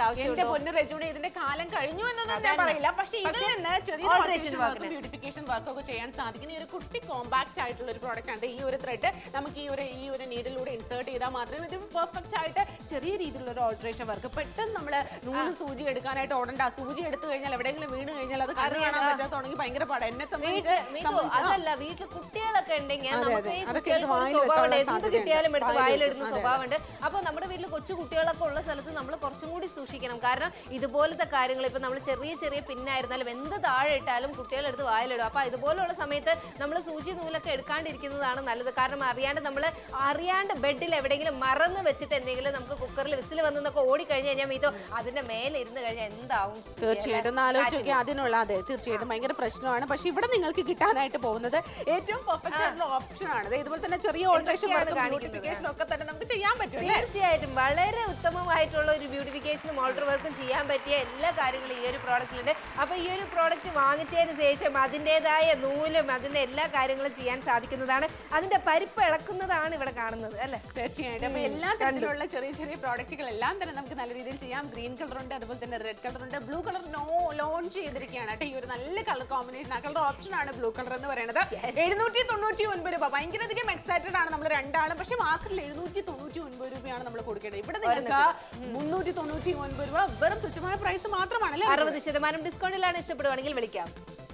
പൊന്നു രജുണ ഇതിന്റെ കാലം കഴിഞ്ഞു എന്നൊന്നും ഞാൻ അതന്നെ. പറയില്ല പക്ഷെ ഇതിൽ പക്ഷേ നിന്ന് ചെറിയ alteration work ന്. ബ്യൂട്ടിഫിക്കേഷൻ വർക്ക് ഒക്കെ ചെയ്യാൻ സാധിക്കുന്ന ഈ ഒരു കുട്ടി കോമ്പാക്ട് ആയിട്ടുള്ള ഒരു പ്രോഡക്റ്റ് ആണ് ഈ ഒരു ത്രെഡ് നമുക്ക് ഈ ഒരു ഈ ഒരു നീഡിലൂടെ ഇൻസേർട്ട് ചെയ്താൽ മാത്രമേ ഇത് പെർഫെക്റ്റ് ആയിട്ട് ചെറിയ രീതിയിലുള്ള ഒരു ഓൾട്രേഷൻ വർക്ക് പെട്ടെന്ന് നമ്മൾ നൂല് സൂചി എടുക്കാനായിട്ട് ഓടണ്ട സൂചി എടുത്തു കഴിഞ്ഞാൽ എവിടെയെങ്കിലും വീണ് കഴിഞ്ഞാൽ അത് കണ്ടു കാണാൻ പറ്റാത്തതുണ്ടെങ്കിൽ ഭയങ്കര പാടാ എന്നെ സംബന്ധിച്ച് വീട്ടിൽ മീതു, സംബന്ധിച്ച് ആ, അതല്ല വീട്ടിൽ കുട്ടികളൊക്കെ ഉണ്ടെങ്കിൽ അതെ, നമുക്ക് അതെ. ഈ അതൊക്കെ കുട്ടികൾക്ക് എടുത്ത് ഒരു വായിൽ സ്വഭാവമുണ്ട് വെക്കാനുള്ള എന്ത് സാധ്യതയുണ്ട്. കിട്ടിയാലും എടുത്ത് വായിൽ വായിലിടുന്ന വെക്കും, അതെ. സ്വഭാവമുണ്ട് അപ്പോൾ നമ്മുടെ വീട്ടിൽ കൊച്ചു കുട്ടികളൊക്കെ ഉള്ള സ്ഥലത്ത് നമ്മൾ കുറച്ചും കൂടി സൂക്ഷിക്കണം കാരണം ഇതുപോലത്തെ കാര്യങ്ങൾ ഇപ്പൊ നമ്മൾ ചെറിയ ചെറിയ പിന്നായിരുന്നാലും എന്ത് താഴെ ഇട്ടാലും കുട്ടികളെടുത്ത് വായിലിടും അപ്പൊ ഇതുപോലുള്ള സമയത്ത് നമ്മൾ സൂചി നൂലൊക്കെ എടുക്കാണ്ടിരിക്കുന്നതാണ് നല്ലത് കാരണം അറിയാണ്ട് നമ്മൾ അറിയാണ്ട് ബെഡിൽ എവിടെയെങ്കിലും മറന്ന് വെച്ചിട്ട് എന്തെങ്കിലും നമുക്ക് കുക്കറിൽ വിസിൽ വന്നൊക്കെ ഓടിക്കഴിഞ്ഞ് കഴിഞ്ഞാൽ മീതോ അതിന്റെ മേലെ ഇരുന്ന് കഴിഞ്ഞാൽ എന്താവും സ്ഥിതി, അല്ലേ? തീർച്ചയായിട്ടും ഒന്ന് ആലോചിച്ച് നോക്കിയാൽ അതിനുള്ള അതെ തീർച്ചയായിട്ടും ഭയങ്കര പ്രശ്നമാണ് പക്ഷെ ഇവിടെ നിങ്ങൾക്ക് കിട്ടാനായിട്ട് പോകുന്നത് ഏറ്റവും പെർഫെക്റ്റ് ആയിട്ടുള്ള ഓപ്ഷൻ ആണ് ദേ ഇതുപോലെ തന്നെ ചെറിയ ഓൾട്രേഷൻ എന്തൊക്കെയാണ് വർക്കും കാണിക്കുന്നത്? ബ്യൂട്ടിഫിക്കേഷൻ ഒക്കെ തന്നെ നമുക്ക് ചെയ്യാൻ പറ്റും അല്ലേ തീർച്ചയായിട്ടും വളരെ ഉത്തമമായിട്ടുള്ള ഒരു ബ്യൂട്ടിഫിക്കേഷനും ഓൾട്ടർ വർക്കും ചെയ്യാൻ പറ്റിയ എല്ലാ കാര്യങ്ങളും ഈ ഒരു പ്രോഡക്റ്റിലുണ്ട് അപ്പൊ ഈ ഒരു പ്രോഡക്റ്റ് വാങ്ങിച്ചതിന് ശേഷം അതിൻ്റെതായ നൂലും അതിന്റെ എല്ലാ കാര്യങ്ങളും ചെയ്യാൻ സാധിക്കുന്നതാണ് അതിന്റെ പരിപ്പ് ഇളക്കുന്നതാണ് ഇവിടെ കാണുന്നത് അല്ലെ തീർച്ചയായിട്ടും അപ്പൊ എല്ലാ തരത്തിലുള്ള ചെറിയ ചെറിയ പ്രോഡക്റ്റുകൾ എല്ലാം തന്നെ നമുക്ക് നല്ല രീതിയിൽ ചെയ്യാം ഗ്രീൻ കളർ ഉണ്ട് അതുപോലെ തന്നെ റെഡ് കളർ ഉണ്ട് ബ്ലൂ കളർ നോ ലോഞ്ച് ചെയ്തിരിക്കുകയാണ് കേട്ടോ ഈ ഒരു നല്ല കളർ കോമ്പിനേഷൻ ആ കളർ ഓപ്ഷൻ ആണ് ബ്ലൂ കളർ എന്ന് പറയുന്നത് എഴുന്നൂറ്റി തൊണ്ണൂറ്റി ഒൻപത് രൂപ ഭയങ്കര അധികം എക്സൈറ്റഡ് ആണ് നമ്മൾ രണ്ടാളും പക്ഷെ മാർക്കറ്റിൽ എഴുന്നൂറ്റി തൊണ്ണൂറ്റി ഒൻപത് രൂപയാണ് നമ്മൾ കൊടുക്കേണ്ടത് ഇവിടെ നിങ്ങൾക്ക് മുന്നൂറ്റി തൊണ്ണൂറ്റി ഒൻപത് രൂപ വെറും തുച്ഛമായ പ്രൈസ് മാത്രമാണ് അല്ലേ അറുപത് ശതമാനം ഡിസ്കൗണ്ടിലാണ് ഇഷ്ടപ്പെടുവാണെങ്കിൽ വിളിക്കാം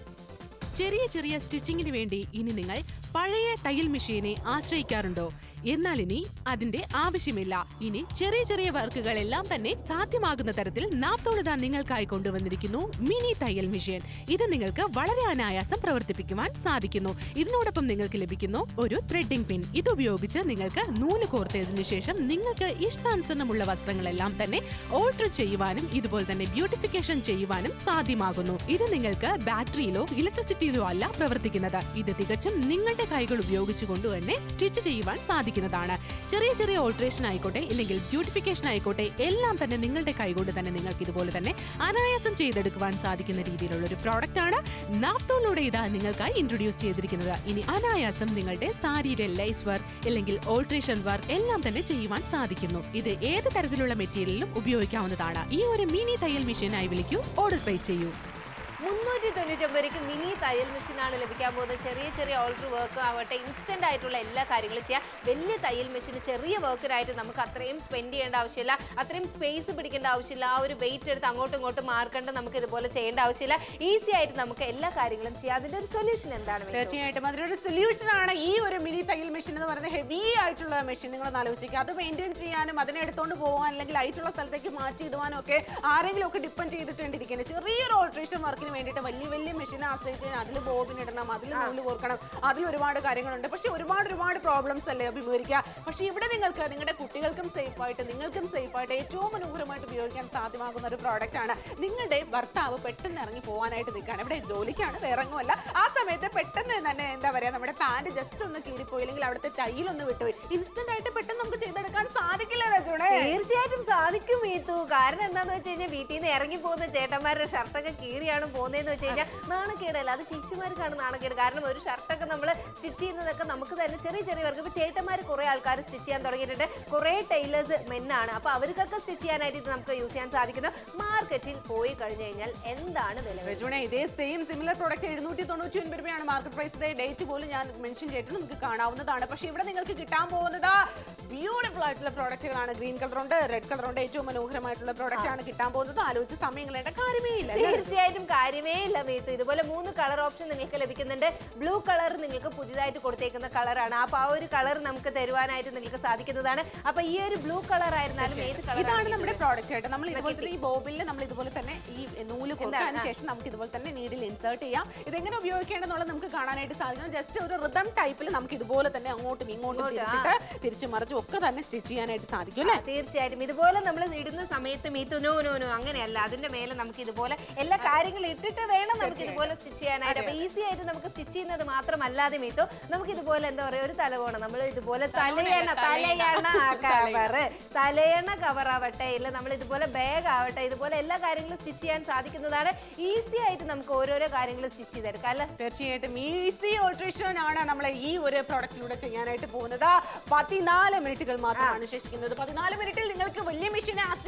ചെറിയ ചെറിയ സ്റ്റിച്ചിങ്ങിന് വേണ്ടി ഇനി നിങ്ങൾ പഴയ തയ്യൽ മെഷീനെ ആശ്രയിക്കാറുണ്ടോ എന്നാൽ ഇനി അതിന്റെ ആവശ്യമില്ല ഇനി ചെറിയ ചെറിയ വർക്കുകളെല്ലാം തന്നെ സാധ്യമാകുന്ന തരത്തിൽ നാപ്തോളിത നിങ്ങൾക്കായി കൊണ്ടുവന്നിരിക്കുന്നു മിനി തയ്യൽ മെഷീൻ ഇത് നിങ്ങൾക്ക് വളരെ അനായാസം പ്രവർത്തിപ്പിക്കുവാൻ സാധിക്കുന്നു ഇതിനോടൊപ്പം നിങ്ങൾക്ക് ലഭിക്കുന്നു ഒരു ത്രെഡിംഗ് പിൻ ഇത് ഉപയോഗിച്ച് നിങ്ങൾക്ക് നൂല് കോർത്തതിനു ശേഷം നിങ്ങൾക്ക് ഇഷ്ടാനുസരണമുള്ള വസ്ത്രങ്ങളെല്ലാം തന്നെ ഓൾട്ടർ ചെയ്യുവാനും ഇതുപോലെ തന്നെ ബ്യൂട്ടിഫിക്കേഷൻ ചെയ്യുവാനും സാധ്യമാകുന്നു ഇത് നിങ്ങൾക്ക് ബാറ്ററിയിലോ ഇലക്ട്രിസിറ്റിയിലോ അല്ല പ്രവർത്തിക്കുന്നത് ഇത് തികച്ചും നിങ്ങളുടെ കൈകൾ ഉപയോഗിച്ചുകൊണ്ട് തന്നെ സ്റ്റിച്ച് ചെയ്യുവാൻ സാധിക്കുന്നതാണ് ചെറിയ ചെറിയ ഓൾട്രേഷൻ ആയിക്കോട്ടെ ഇല്ലെങ്കിൽ ബ്യൂട്ടിഫിക്കേഷൻ ആയിക്കോട്ടെ എല്ലാം തന്നെ നിങ്ങളുടെ കൈകൊണ്ട് തന്നെ നിങ്ങൾക്ക് ഇതുപോലെ തന്നെ അനായാസം ചെയ്തെടുക്കുവാൻ സാധിക്കുന്ന രീതിയിലുള്ള ഒരു പ്രോഡക്റ്റ് ആണ് നാപ്തോളിലൂടെ ഇതാ നിങ്ങൾക്കായി ഇൻട്രൊഡ്യൂസ് ചെയ്തിരിക്കുന്നത് ഇനി അനായാസം നിങ്ങളുടെ സാരിയുടെ ലൈസ് വർക്ക് അല്ലെങ്കിൽ ഓൾട്രേഷൻ വർക്ക് എല്ലാം തന്നെ ചെയ്യുവാൻ സാധിക്കുന്നു ഇത് ഏത് തരത്തിലുള്ള മെറ്റീരിയലിലും ഉപയോഗിക്കാവുന്നതാണ് ഈ ഒരു മിനി തയ്യൽ മെഷീനായി വിളിക്കൂ ഓർഡർ പ്ലേസ് ചെയ്യൂ മുന്നൂറ്റി തൊണ്ണൂറ്റൊമ്പതിലേക്ക് മിനി തയ്യൽ മെഷീനാണ് ലഭിക്കാൻ പോകുന്നത് ചെറിയ ചെറിയ ഓൾട്ടർ വർക്ക് ആവട്ടെ ഇൻസ്റ്റന്റ് ആയിട്ടുള്ള എല്ലാ കാര്യങ്ങളും ചെയ്യാം വലിയ തയ്യൽ മെഷീൻ ചെറിയ വർക്കിനായിട്ട് നമുക്ക് അത്രയും സ്പെൻഡ് ചെയ്യേണ്ട ആവശ്യമില്ല അത്രയും സ്പേസ് പിടിക്കേണ്ട ആവശ്യമില്ല ആ ഒരു വെയിറ്റ് എടുത്ത് അങ്ങോട്ടും ഇങ്ങോട്ടും മാർക്കണ്ട് നമുക്ക് ഇതുപോലെ ചെയ്യേണ്ട ആവശ്യമില്ല ഈസി ആയിട്ട് നമുക്ക് എല്ലാ കാര്യങ്ങളും ചെയ്യാം അതിന്റെ ഒരു സൊല്യൂഷൻ എന്താണ് മേതു? തീർച്ചയായിട്ടും അതിനൊരു സൊല്യൂഷൻ ആണ് ഈ ഒരു മിനി തയ്യൽ മെഷീൻ എന്ന് പറയുന്നത് ഹെവി ആയിട്ടുള്ള മെഷീൻ നിങ്ങൾ ഒന്ന് ആലോചിക്കുക അത് മെയിൻറ്റെയിൻ ചെയ്യാനും അതിനെ എടുത്തുകൊണ്ട് പോകാൻ അല്ലെങ്കിൽ ലൈറ്റുള്ള സ്ഥലത്തേക്ക് മാറ്റി ഇടുവാനും ഒക്കെ ആരെങ്കിലും ഒക്കെ ഡിപ്പെൻഡ് ചെയ്തിട്ടുണ്ടിരിക്കുന്നത് ചെറിയൊരു ഓൾട്രേഷൻ വർക്കിന് വേണ്ടിയിട്ട് വലിയ വലിയ മെഷീനെ ആശ്രയിച്ച് അതിൽ ബോബിൻ ഇടണം അതിൽ നൂല് കോർക്കണം അതിൽ ഒരുപാട് കാര്യങ്ങളുണ്ട് പക്ഷെ ഒരുപാട് ഒരുപാട് പ്രോബ്ലംസ് അല്ലേ അഭിമുഖീകരിക്കുക പക്ഷെ ഇവിടെ നിങ്ങൾക്ക് നിങ്ങളുടെ കുട്ടികൾക്കും സേഫ് ആയിട്ട് നിങ്ങൾക്കും സേഫ് ആയിട്ട് ഏറ്റവും മനോഹരമായിട്ട് ഉപയോഗിക്കാൻ സാധ്യമാകുന്ന ഒരു പ്രോഡക്റ്റ് ആണ് നിങ്ങളുടെ ഭർത്താവ് പെട്ടെന്ന് ഇറങ്ങി പോകാനായിട്ട് നിൽക്കുകയാണ് ഇവിടെ ജോലിക്കാണ് വേറെങ്ങുമല്ല ആ സമയത്ത് പെട്ടെന്ന് തന്നെ എന്താ പറയാ നമ്മുടെ പാന്റ് ജസ്റ്റ് ഒന്ന് കീറിപ്പോയി അല്ലെങ്കിൽ അവിടുത്തെ ടൈലൊന്ന് വിട്ടുപോയി ഇൻസ്റ്റന്റ് ആയിട്ട് പെട്ടെന്ന് നമുക്ക് ചെയ്തെടുക്കാൻ സാധിക്കില്ല രജോണേ തീർച്ചയായിട്ടും സാധിക്കും മീത്തു കാരണം എന്താന്ന് വെച്ച് കഴിഞ്ഞാൽ വീട്ടിൽ നിന്ന് ഇറങ്ങി പോകുന്ന ചേട്ടന്മാരുടെ ഷർട്ടൊക്കെ കീറിയാണ് പോകുന്നതെന്ന് വെച്ച് കഴിഞ്ഞാൽ നാണക്കേടല്ല അത് ചേച്ചിമാർക്കാണ് നാണക്കേട് കാരണം ഒരു ഷർട്ടൊക്കെ നമ്മൾ സ്റ്റിച്ച് ചെയ്യുന്നതൊക്കെ നമുക്ക് തന്നെ ചെറിയ ചെറിയ വർക്ക് ഇപ്പൊ ചേട്ടന്മാർ കുറെ ആൾക്കാർ സ്റ്റിച്ച് ചെയ്യാൻ തുടങ്ങിയിട്ടുണ്ട് കുറെ ടൈലേഴ്സ് മെന്നാണ് അപ്പൊ അവർക്കൊക്കെ സ്റ്റിച്ച് ചെയ്യാനായിട്ട് ഇത് നമുക്ക് യൂസ് ചെയ്യാൻ സാധിക്കുന്നു മാർക്കറ്റിൽ പോയി കഴിഞ്ഞു കഴിഞ്ഞാൽ എന്താണ് വില വരുന്നത്? രജോണെ ഇതേ സെയിം സിമിലർ പ്രോഡക്റ്റ് എഴുന്നൂറ്റി തൊണ്ണൂറ്റി ഒൻപത് രൂപയാണ് മാർക്കറ്റ് പ്രൈസ് ഡേറ്റ് പോലും ഞാൻ മെൻഷൻ ചെയ്തിട്ട് നിങ്ങൾക്ക് കാണാവുന്നതാണ് പക്ഷേ ഇവിടെ നിങ്ങൾക്ക് കിട്ടാൻ പോകുന്നത് ബ്യൂട്ടിഫുൾ ആയിട്ടുള്ള പ്രോഡക്റ്റുകളാണ് ഗ്രീൻ കളർ ഉണ്ട് റെഡ് കളർ ഉണ്ട് ഏറ്റവും മനോഹരമായിട്ടുള്ള പ്രോഡക്റ്റ് ആണ് കിട്ടാൻ പോകുന്നത് ആലോചിച്ച് സമയം കളയേണ്ട കാര്യമേ ഇല്ല അല്ലേ? തീർച്ചയായിട്ടും കാര്യമേ ഇല്ല മീത്തു ഇതുപോലെ മൂന്ന് കളർ ഓപ്ഷൻ നിങ്ങൾക്ക് ലഭിക്കുന്നുണ്ട് ബ്ലൂ കളർ നിങ്ങൾക്ക് പുതിയതായിട്ട് കൊടുത്തേക്കുന്ന കളറാണ് അപ്പൊ ആ ഒരു കളർ നമുക്ക് തരുവാനായിട്ട് നിങ്ങൾക്ക് സാധിക്കുന്നതാണ് അപ്പൊ ഈ ഒരു ബ്ലൂ കളർ ആയിരുന്നാലും ഏത് ഇതാണ് കളറാണ് നമ്മുടെ പ്രോഡക്റ്റ് ആയിട്ട് നമ്മൾ ഇതുപോലെ തന്നെ ഈ ബോബിൽ നമ്മൾ ഇതുപോലെ തന്നെ ഈ നൂല് കൊടുത്തതിന് ശേഷം നമുക്ക് ഇതുപോലെ തന്നെ നീഡിൽ ഇൻസേർട്ട് ചെയ്യാം ഇതെങ്ങനെ ഉപയോഗിക്കേണ്ടതെന്നുള്ളത് നമുക്ക് കാണാനായിട്ട് സാധിക്കും ജസ്റ്റ് ഒരു റിതം ടൈപ്പിൽ നമുക്ക് ഇതുപോലെ തന്നെ അങ്ങോട്ടും ഇങ്ങോട്ടും തിരിച്ചിട്ട് തിരിച്ചു മറിച്ചും ഒക്കെ തന്നെ സ്റ്റിച്ച് ചെയ്യാനായിട്ട് സാധിക്കും അല്ലേ തീർച്ചയായിട്ടും ഇതുപോലെ നമ്മൾ ഇടുന്ന സമയത്ത് മീത്തു നോ നോ നോ അങ്ങനെയല്ല അതിന്റെ മേലെ നമുക്ക് ഇതുപോലെ എല്ലാ കാര്യങ്ങളും ഇട്ടിട്ട് വേണം നമുക്ക് ഇതുപോലെ സ്റ്റിച്ച് ചെയ്യാനായിട്ട് അപ്പൊ ഈസി ആയിട്ട് നമുക്ക് സ്റ്റിച്ച് ചെയ്യുന്നത് മാത്രമല്ലാതെ മീത്തു നമുക്ക് ഇതുപോലെ എന്താ പറയാ ഒരു തലകോണം നമ്മൾ ഇതുപോലെ തലയണ തലയണ കവർ തലയണ കവർ ആവട്ടെ ഇല്ല നമ്മൾ ഇതുപോലെ ബാഗ് ആവട്ടെ ഇതുപോലെ എല്ലാ കാര്യങ്ങളും സ്റ്റിച്ച് ചെയ്യാൻ സാധിക്കുന്നതാണ് ഈസി ആയിട്ട് നമുക്ക് ഓരോരോ കാര്യങ്ങൾ സ്റ്റിച്ച് ചെയ്തെടുക്കാം അല്ലെ തീർച്ചയായിട്ടും ഈസി ഓൾട്രേഷൻ ആണ് നമ്മൾ ഈ ഒരു പ്രോഡക്റ്റിലൂടെ ചെയ്യാനായിട്ട് പോകുന്നത് പതിനാല് മിനിറ്റുകൾ മാത്രമാണ് ശേഷിക്കുന്നത് പതിനാല് മിനിറ്റിൽ നിങ്ങൾക്ക് വലിയ മെഷീനെ ആശ്രയിക്കാവുന്ന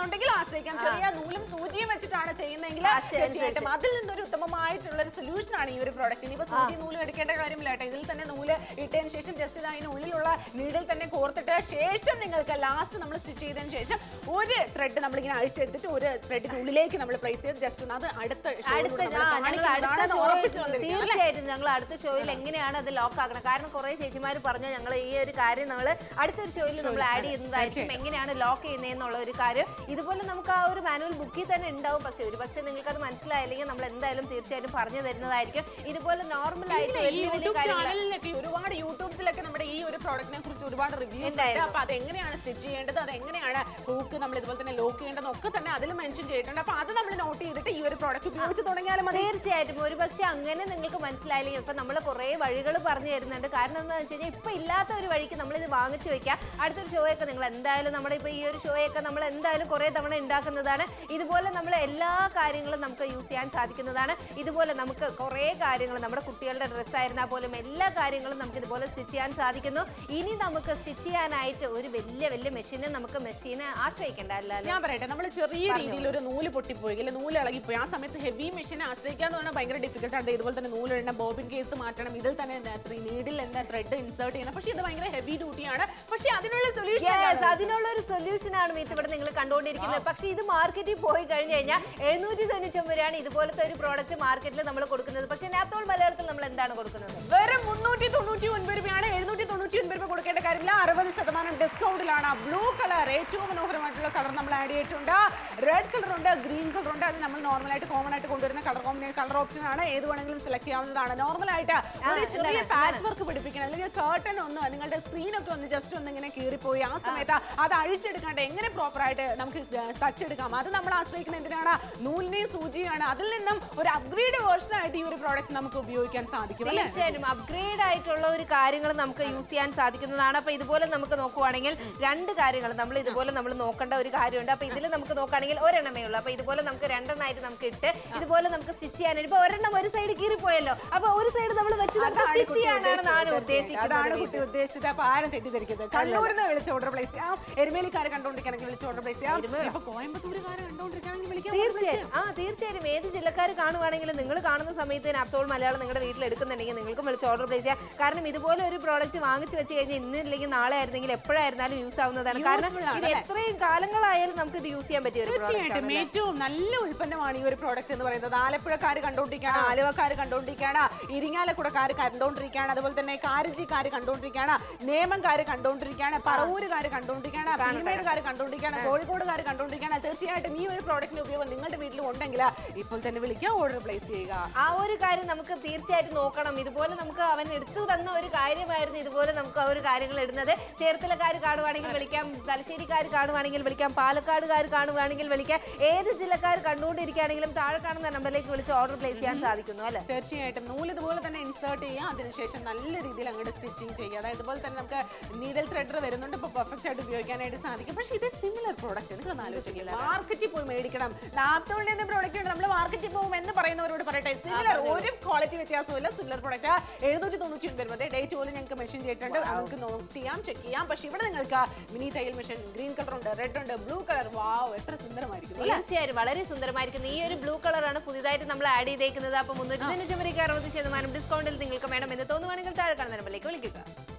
എന്നുണ്ടെങ്കിൽ ആശ്രയിക്കാം ചെറിയ നൂലും സൂചിയും വെച്ചിട്ടാണ് ചെയ്യുന്നതെങ്കിൽ ആ, ശരി, തീർച്ചയായിട്ടും അതിൽ നിന്നൊരു ഉത്തമമായിട്ടുള്ള ഒരു സൊല്യൂഷൻ ആണ് ഈ ഒരു പ്രോഡക്റ്റ് ഇനിയിപ്പോ സൂചി നൂലും എടുക്കേണ്ട കാര്യമില്ല കേട്ടോ ഇതിൽ തന്നെ നൂല് ഇട്ടതിന് ശേഷം ജസ്റ്റ് ഇത് അതിനുള്ളിലുള്ള നീഡിൽ തന്നെ കോർത്തിട്ട് ശേഷം നിങ്ങൾക്ക് ലാസ്റ്റ് നമ്മൾ സ്റ്റിച്ച് ചെയ്തതിന് ശേഷം ഒരു ത്രെഡ് നമ്മളിങ്ങനെ അഴിച്ചെടുത്തിട്ട് ഒരു ത്രെഡിന്റെ ഉള്ളിലേക്ക് നമ്മൾ പ്ലേസ് ചെയ്ത് ജസ്റ്റ് അത് അടുത്ത അടുത്ത showroom ആ, നമ്മൾ ഞങ്ങൾ അടുത്ത കാണിക്കുന്നതാണ് ഷോയിൽ ഉറപ്പിച്ചു വന്നിരിക്കുന്നത് അല്ലേ? തീർച്ചയായിട്ടും ഞങ്ങൾ അടുത്ത ഷോയിൽ എങ്ങനെയാണ് അത് ലോക്ക് ആക്കണം കാരണം കുറെ ചേച്ചിമാർ പറഞ്ഞു ഞങ്ങൾ ഈ ഒരു കാര്യം നമ്മൾ അടുത്തൊരു ഷോയിൽ നമ്മൾ ആഡ് ചെയ്യുന്നതായിരിക്കും എങ്ങനെയാണ് ലോക്ക് ചെയ്യുന്നതെന്നുള്ള ഒരു കാര്യം ഇതുപോലെ നമുക്ക് ആ ഒരു മാനുവൽ ബുക്കിൽ തന്നെ ഉണ്ടാവും പക്ഷെ ഒരു പക്ഷേ നിങ്ങൾക്ക് അത് മനസ്സിലായില്ലെങ്കിൽ നമ്മൾ എന്തായാലും തീർച്ചയായിട്ടും പറഞ്ഞു തരുന്നതായിരിക്കും ഇതുപോലെ നോർമൽ ആയിട്ട് ഇല്ല, ഈ വലിയ വലിയ യൂട്യൂബ് കാര്യങ്ങൾ ചാനലിലൊക്കെ ഒരുപാട് യൂട്യൂബിലൊക്കെ നമ്മുടെ ഈ ഒരു പ്രോഡക്റ്റിനെ കുറിച്ച് ഒരുപാട് റിവ്യൂസ് ഉണ്ട് ഉണ്ടായിരുന്നു. അപ്പൊ അത് എങ്ങനെയാണ് സ്റ്റിച്ച് ചെയ്യേണ്ടത് അത് എങ്ങനെയാണ് ഹൂക്ക് നമ്മൾ ഇതുപോലെ തന്നെ ലോക്ക് ചെയ്യേണ്ടത് ഒക്കെ തന്നെ അതിൽ മെൻഷൻ ചെയ്തിട്ടുണ്ട് അപ്പൊ അത് നമ്മൾ നോട്ട് ചെയ്തിട്ട് ഈ ഒരു പ്രോഡക്റ്റ് ഉപയോഗിച്ച് തുടങ്ങിയാലും മതി തീർച്ചയായിട്ടും ഒരു പക്ഷെ അങ്ങനെ നിങ്ങൾക്ക് മനസ്സിലായില്ലെങ്കിൽ ഇപ്പൊ നമ്മൾ കുറെ വഴികൾ പറഞ്ഞു തരുന്നുണ്ട് കാരണം എന്താണെന്ന് വെച്ച് കഴിഞ്ഞാൽ ഇപ്പൊ ഇല്ലാത്ത ഒരു വഴിക്ക് നമ്മൾ ഇത് വാങ്ങിച്ചു വെക്കാം അടുത്തൊരു ഷോയൊക്കെ നിങ്ങൾ എന്തായാലും നമ്മുടെ ഇപ്പൊ ഈ ഒരു ഷോയൊക്കെ നമ്മൾ എന്തായാലും കുറെ തവണ ഉണ്ടാക്കുന്നതാണ് ഇതുപോലെ നമ്മൾ എല്ലാ കാര്യങ്ങളും നമുക്ക് യൂസ് ചെയ്യാൻ സാധിക്കുന്നതാണ് ഇതുപോലെ നമുക്ക് കുറെ കാര്യങ്ങൾ നമ്മുടെ കുട്ടികളുടെ ഡ്രസ്സ് ആയിരുന്നാൽ പോലും എല്ലാ കാര്യങ്ങളും നമുക്ക് ഇതുപോലെ സ്റ്റിച്ച് ചെയ്യാൻ സാധിക്കുന്നു ഇനി നമുക്ക് സ്റ്റിച്ച് ചെയ്യാനായിട്ട് ഒരു വലിയ വലിയ മെഷീനെ നമുക്ക് മെഷീനെ ആശ്രയിക്കേണ്ട അല്ലല്ലോ ഞാൻ പറയട്ടെ നമ്മൾ ചെറിയ രീതിയിൽ ഒരു നൂല് പൊട്ടിപ്പോയി അല്ലെങ്കിൽ നൂല് ഇളകിപ്പോയി ആ സമയത്ത് ഹെവി മെഷീനെ ആശ്രയിക്കാന്ന് പറഞ്ഞാൽ ഭയങ്കര ഡിഫിക്കൽട്ട് ആണ് ഇതുപോലെ തന്നെ നൂലിടണം ബോബിൻ കേസ് മാറ്റണം ഇതിൽ തന്നെ നീഡിൽ എന്താ ത്രെഡ് ഇൻസേർട്ട് ചെയ്യണം പക്ഷേ ഇത് ഭയങ്കര ഹെവി ഡ്യൂട്ടിയാണ് പക്ഷേ അതിനുള്ള സൊല്യൂഷൻ യെസ് അതിനുള്ള ഒരു സൊല്യൂഷൻ ആണ് മീത്ത് ഇവിടെ നിങ്ങൾ കണ്ടുകൊണ്ടിരിക്കുന്നത് പക്ഷേ ഇത് മാർക്കറ്റിൽ പോയി കഴിഞ്ഞു കഴിഞ്ഞാൽ എഴുന്നൂറ്റി തൊണ്ണൂറ്റൊമ്പത് രൂപയാണ് ഇതുപോലത്തെ ഒരു പ്രോഡക്റ്റ് മാർക്കറ്റിൽ നമ്മൾ കൊടുക്കുന്നത് പക്ഷേ നാപ്തോൾ മലയാളത്തിൽ നമ്മൾ എന്താണ് കൊടുക്കുന്നത് വെറും മുന്നൂറ്റി തൊണ്ണൂറ്റി ഒൻപത് രൂപയാണ് എഴുന്നൂറ്റി തൊണ്ണൂറ്റി ഒൻപത് രൂപ കൊടുക്കേണ്ട കാര്യമില്ല അറുപത് ശതമാനം ഡിസ്കൗണ്ടിലാണ് ബ്ലൂ കളർ ഏറ്റവും മനോഹരമായിട്ടുള്ള കളർ നമ്മൾ ആഡ് ചെയ്തിട്ടുണ്ട് റെഡ് കളർ ഉണ്ട് ഗ്രീൻ കളർ ഉണ്ട് അത് നമ്മൾ നോർമൽ ആയിട്ട് കോമൺ ആയിട്ട് കൊണ്ടുവരുന്ന കളർ കോമ്പിനേഷൻ കളർ ഓപ്ഷൻ ആണ് ഏത് വേണമെങ്കിലും സെലക്ട് ചെയ്യാവുന്നതാണ് നോർമൽ ആയിട്ട് ഒരു ചെറിയ പാച്ച് വർക്ക് പിടിപ്പിക്കണം അല്ലെങ്കിൽ കേർട്ടൺ ഒന്ന് നിങ്ങളുടെ സ്ക്രീൻ ഒക്കെ ഒന്ന് ജസ്റ്റ് ഒന്ന് ഇങ്ങനെ കീറിപ്പോയി ആ സമയത്ത് അത് അഴിച്ചെടുക്കാണ്ട് എങ്ങനെ പ്രോപ്പർ ആയിട്ട് നമുക്ക് തച്ചെടുക്കാം അത് നമ്മൾ ആശ്രയിക്കുന്ന എന്തിനാണ് നൂലിനെയും സൂചിയാണ് അതിൽ നിന്നും ഒരു അപ്ഗ്രേഡ് വേർഷൻ ആയിട്ട് ഈ ഒരു പ്രോഡക്റ്റ് നമുക്ക് ഉപയോഗിക്കാൻ സാധിക്കും അല്ലേ തീർച്ചയായും അപ്ഗ്രേഡ് ആയിട്ടുള്ള ഒരു കാര്യങ്ങൾ നമുക്ക് യൂസ് ചെയ്യാൻ സാധിക്കുന്നതാണ് അപ്പൊ ഇതുപോലെ നമുക്ക് നോക്കുവാണെങ്കിൽ രണ്ട് കാര്യങ്ങൾ നമ്മൾ ഇതുപോലെ നമ്മൾ നോക്കേണ്ട ഒരു കാര്യമുണ്ട് അപ്പൊ ഇതിൽ നമുക്ക് നോക്കുകയാണെങ്കിൽ ഒരെണ്ണമേ ഉള്ളൂ അപ്പൊ ഇതുപോലെ നമുക്ക് രണ്ടെണ്ണമായിട്ട് നമുക്ക് ഇട്ട് ഇതുപോലെ നമുക്ക് സ്റ്റിച്ച് ചെയ്യാനായിട്ട് ഇപ്പൊ ഒരെണ്ണം ഒരു സൈഡ് കീറിപ്പോയല്ലോ അപ്പൊ ഒരു സൈഡ് നമ്മൾ വെച്ച് നമുക്ക് അതാണ് സ്റ്റിച്ച് കുട്ടി ചെയ്യാനാണ് ഞാൻ ഉദ്ദേശിച്ചത്. അതാണ് ഉദ്ദേശിക്കുന്നത് കുട്ടി ഉദ്ദേശിച്ചത് അപ്പൊ ആരും തെറ്റിദ്ധരിക്കുന്നത് കണ്ണൂരിൽ നിന്ന് വിളിച്ച് ഓർഡർ പ്ലേസ് ചെയ്യാം എരുമേലിക്കാരെ കണ്ടോണ്ടിരിക്കണമെങ്കിൽ വിളിച്ച് ഓർഡർ പ്ലേസ് ചെയ്യാം ഇപ്പൊ കോയമ്പത്തൂരുകാരെ കണ്ടോണ്ടിരിക്കണമെങ്കിൽ വിളിക്കാം തീർച്ചയായും ആ തീർച്ചയായും ഏത് ജില്ലക്കാർ കാണുവാണെങ്കിലും നിങ്ങൾ കാണുന്ന സമയത്ത് നാപ്തോൾ മലയാളം നിങ്ങളുടെ വീട്ടിൽ എടുക്കുന്നുണ്ടെങ്കിൽ നിങ്ങൾക്കും വിളിച്ച് ഓർഡർ പ്ലേസ് ചെയ്യാം കാരണം ഇതുപോലെ ഒരു പ്രോഡക്റ്റ് വാങ്ങിച്ചു വെച്ച് കഴിഞ്ഞാൽ ഇന്നില്ലെങ്കിൽ നാളെ ആയിരുന്നെങ്കിൽ എപ്പോഴായിരുന്നാലും യൂസ് ആവുന്നതാണ് കാരണം Useful ആണ് ഇത് എത്രയും കാലങ്ങളായാലും നമുക്ക് ഇത് യൂസ് ചെയ്യാൻ പറ്റിയ ഒരു പ്രോഡക്റ്റ് തീർച്ചയായിട്ടും ഏറ്റവും നല്ല ഉൽപ്പന്നമാണ് ഈ ഒരു പ്രോഡക്റ്റ് എന്ന് പറയുന്നത് ആലപ്പുഴക്കാർ കണ്ടോണ്ടിരിക്കുകയാണ് ആലുവക്കാർ കണ്ടോണ്ടിരിക്കുകയാണ് ഇരിങ്ങാലക്കുടക്കാർ കണ്ടോണ്ടിരിക്കുകയാണ് അതുപോലെ തന്നെ കാരജിക്കാർ കണ്ടോണ്ടിരിക്കുകയാണ് നേമംകാർ കണ്ടോണ്ടിരിക്കുകയാണ് പറവൂരുകാർ കണ്ടോണ്ടിരിക്കുകയാണ് പീമേടുകാർ കണ്ടോണ്ടിരിക്കുകയാണ് കോഴിക്കോടുകാർ കണ്ടോണ്ടിരിക്കുകയാണ് തീർച്ചയായിട്ടും ഈ ഒരു പ്രോഡക്റ്റിന്റെ ഉപയോഗം നിങ്ങളുടെ വീട്ടിലും ഉണ്ടെങ്കിൽ ഇപ്പോൾ തന്നെ വിളിക്കുക ഓർഡർ പ്ലേസ് ചെയ്യുക ആ ഒരു കാര്യം നമുക്ക് തീർച്ചയായിട്ടും നോക്കണം ഇതുപോലെ നമുക്ക് അവൻ എടുത്തു തന്ന ഒരു കാര്യമായിരുന്നു ഇതുപോലെ നമുക്ക് ആ ഒരു കാര്യങ്ങൾ ഇടുന്നത് ചേർത്തലക്കാർ കാണുവാണെങ്കിൽ വിളിക്കാം തലശ്ശേരിക്കാർ കാണുവാണെങ്കിൽ വിളിക്കാം പാലക്കാടുകാർ കാണുവാണെങ്കിൽ വിളിക്കാം ഏത് ജില്ലക്കാർ കണ്ടുകൊണ്ടിരിക്കുകയാണെങ്കിലും താഴെ കാണുന്ന നമ്പറിലേക്ക് വിളിച്ച് ഓർഡർ പ്ലേസ് ചെയ്യാൻ സാധിക്കുന്നു അല്ലേ തീർച്ചയായിട്ടും നൂല് ഇതുപോലെ തന്നെ ഇൻസേർട്ട് ചെയ്യുക അതിനുശേഷം നല്ല രീതിയിൽ അങ്ങോട്ട് സ്റ്റിച്ചിങ് ചെയ്യുക അതായത് ഇതുപോലെ തന്നെ നമുക്ക് നീഡൽ ത്രെഡർ വരുന്നുണ്ട് ഇപ്പോൾ പെർഫെക്റ്റ് ആയിട്ട് ഉപയോഗിക്കാനായിട്ട് സാധിക്കും പക്ഷേ ഇത് സിമിലർ പ്രോഡക്റ്റ് നിങ്ങൾ ആലോചിക്കില്ല മാർക്കറ്റിൽ പോയി മേടിക്കണം ലാപ്ടോപ്പിൽ നിന്ന് പ്രോഡക്റ്റ് ഉണ്ട് നമ്മൾ മാർക്കറ്റിൽ പോകും എന്ന് പറയുന്നവരോട് പറയട്ടെ സിമിലർ ഒരു ക്വാളിറ്റി വ്യത്യാസമില്ല സിമിലർ പ്രോഡക്റ്റ് എഴുന്നൂറ്റി തൊണ്ണൂറ്റി ഒൻപത് വരുന്നത് ഡേറ്റ് പോലും ഞങ്ങൾക്ക് മെഷീൻ ചെയ്തിട്ടുണ്ട് അത് നിങ്ങൾക്ക് നോട്ട് ചെയ്യാം ചെക്ക് ചെയ്യാം പക്ഷേ ഇവിടെ നിങ്ങൾക്ക് മിനി തയ്യൽ മെഷീൻ ഗ്രീൻ കളർ ഉണ്ട് റെഡ് ഉണ്ട് ബ്ലൂ കളർ വാവ് എത്ര സുന്ദരമായിരിക്കും അല്ലേ? തീർച്ചയായും വളരെ സുന്ദരമായിരിക്കുന്നു ഈ ഒരു ബ്ലൂ കളറാണ് പുതിയതായിട്ട് നമ്മൾ ആഡ് ചെയ്തേക്കുന്നത് അപ്പൊ മുന്നൂറ്റി തൊണ്ണൂറ്റി അറുപത് ശതമാനം ഡിസ്കൗണ്ടിൽ നിങ്ങൾക്ക് വേണം എന്ന് തോന്നുവാണെങ്കിൽ താഴെ കാണുന്ന നമ്പറിലേക്ക് വിളിക്കുക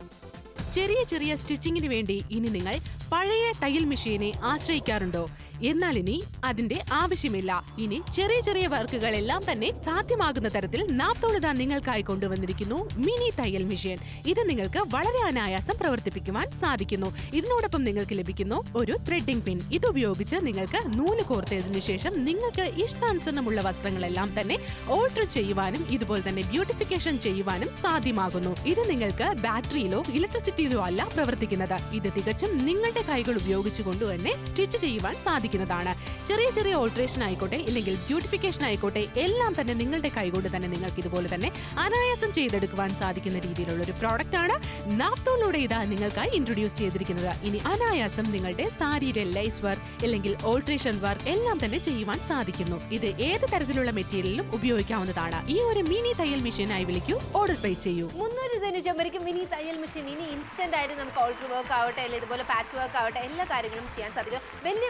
ചെറിയ ചെറിയ സ്റ്റിച്ചിങ്ങിന് വേണ്ടി ഇനി നിങ്ങൾ പഴയ തയ്യൽ മെഷീനെ ആശ്രയിക്കാറുണ്ടോ എന്നാൽ ഇനി അതിന്റെ ആവശ്യമില്ല ഇനി ചെറിയ ചെറിയ വർക്കുകളെല്ലാം തന്നെ സാധ്യമാകുന്ന തരത്തിൽ നാപ്തോളിത നിങ്ങൾക്കായി കൊണ്ടുവന്നിരിക്കുന്നു മിനി തയ്യൽ മെഷീൻ ഇത് നിങ്ങൾക്ക് വളരെ അനായാസം പ്രവർത്തിപ്പിക്കുവാൻ സാധിക്കുന്നു ഇതിനോടൊപ്പം നിങ്ങൾക്ക് ലഭിക്കുന്നു ഒരു ത്രെഡിംഗ് പിൻ ഇത് ഉപയോഗിച്ച് നിങ്ങൾക്ക് നൂല് കോർത്തതിനു ശേഷം നിങ്ങൾക്ക് ഇഷ്ടാനുസരണമുള്ള വസ്ത്രങ്ങളെല്ലാം തന്നെ ഓൾട്ടർ ചെയ്യുവാനും ഇതുപോലെ തന്നെ ബ്യൂട്ടിഫിക്കേഷൻ ചെയ്യുവാനും സാധ്യമാകുന്നു ഇത് നിങ്ങൾക്ക് ബാറ്ററിയിലോ ഇലക്ട്രിസിറ്റിയിലോ അല്ല പ്രവർത്തിക്കുന്നത് ഇത് തികച്ചും നിങ്ങളുടെ കൈകൾ ഉപയോഗിച്ചുകൊണ്ട് തന്നെ സ്റ്റിച്ച് ചെയ്യുവാൻ സാധിക്കുന്നതാണ് ചെറിയ ചെറിയ ഓൾട്രേഷൻ ആയിക്കോട്ടെ ഇല്ലെങ്കിൽ ബ്യൂട്ടിഫിക്കേഷൻ ആയിക്കോട്ടെ എല്ലാം തന്നെ നിങ്ങളുടെ കൈകൊണ്ട് തന്നെ നിങ്ങൾക്ക് ഇതുപോലെ തന്നെ അനായാസം ചെയ്തെടുക്കുവാൻ സാധിക്കുന്ന രീതിയിലുള്ള ഒരു പ്രോഡക്റ്റ് ആണ് നാപ്തോളിലൂടെ ഇതാ നിങ്ങൾക്കായി ഇൻട്രൊഡ്യൂസ് ചെയ്തിരിക്കുന്നത് ഇനി അനായാസം നിങ്ങളുടെ സാരിയിലെ ലേസ് വർക്ക് അല്ലെങ്കിൽ ഓൾട്രേഷൻ വർക്ക് എല്ലാം തന്നെ ചെയ്യുവാൻ സാധിക്കുന്നു ഇത് ഏത് തരത്തിലുള്ള മെറ്റീരിയലിലും ഉപയോഗിക്കാവുന്നതാണ് ഈ ഒരു മിനി തയ്യൽ മെഷീനായി വിളിക്കൂ ഓർഡർ പ്ലേസ് ചെയ്യൂ മുന്നൂറ് തൊണ്ണൂറ്റൊമ്പതിക്കും മിനി തയ്യൽ മെഷീൻ ഇനി ഇൻസ്റ്റന്റ് ആയിട്ട് നമുക്ക് ഓൾട്ടർ വർക്ക് ആവട്ടെ അല്ലെങ്കിൽ ഇതുപോലെ പാച്ച് വർക്ക് ആവട്ടെ എല്ലാ കാര്യങ്ങളും ചെയ്യാൻ സാധിക്കും വലിയ വലിയ തയ്യൽ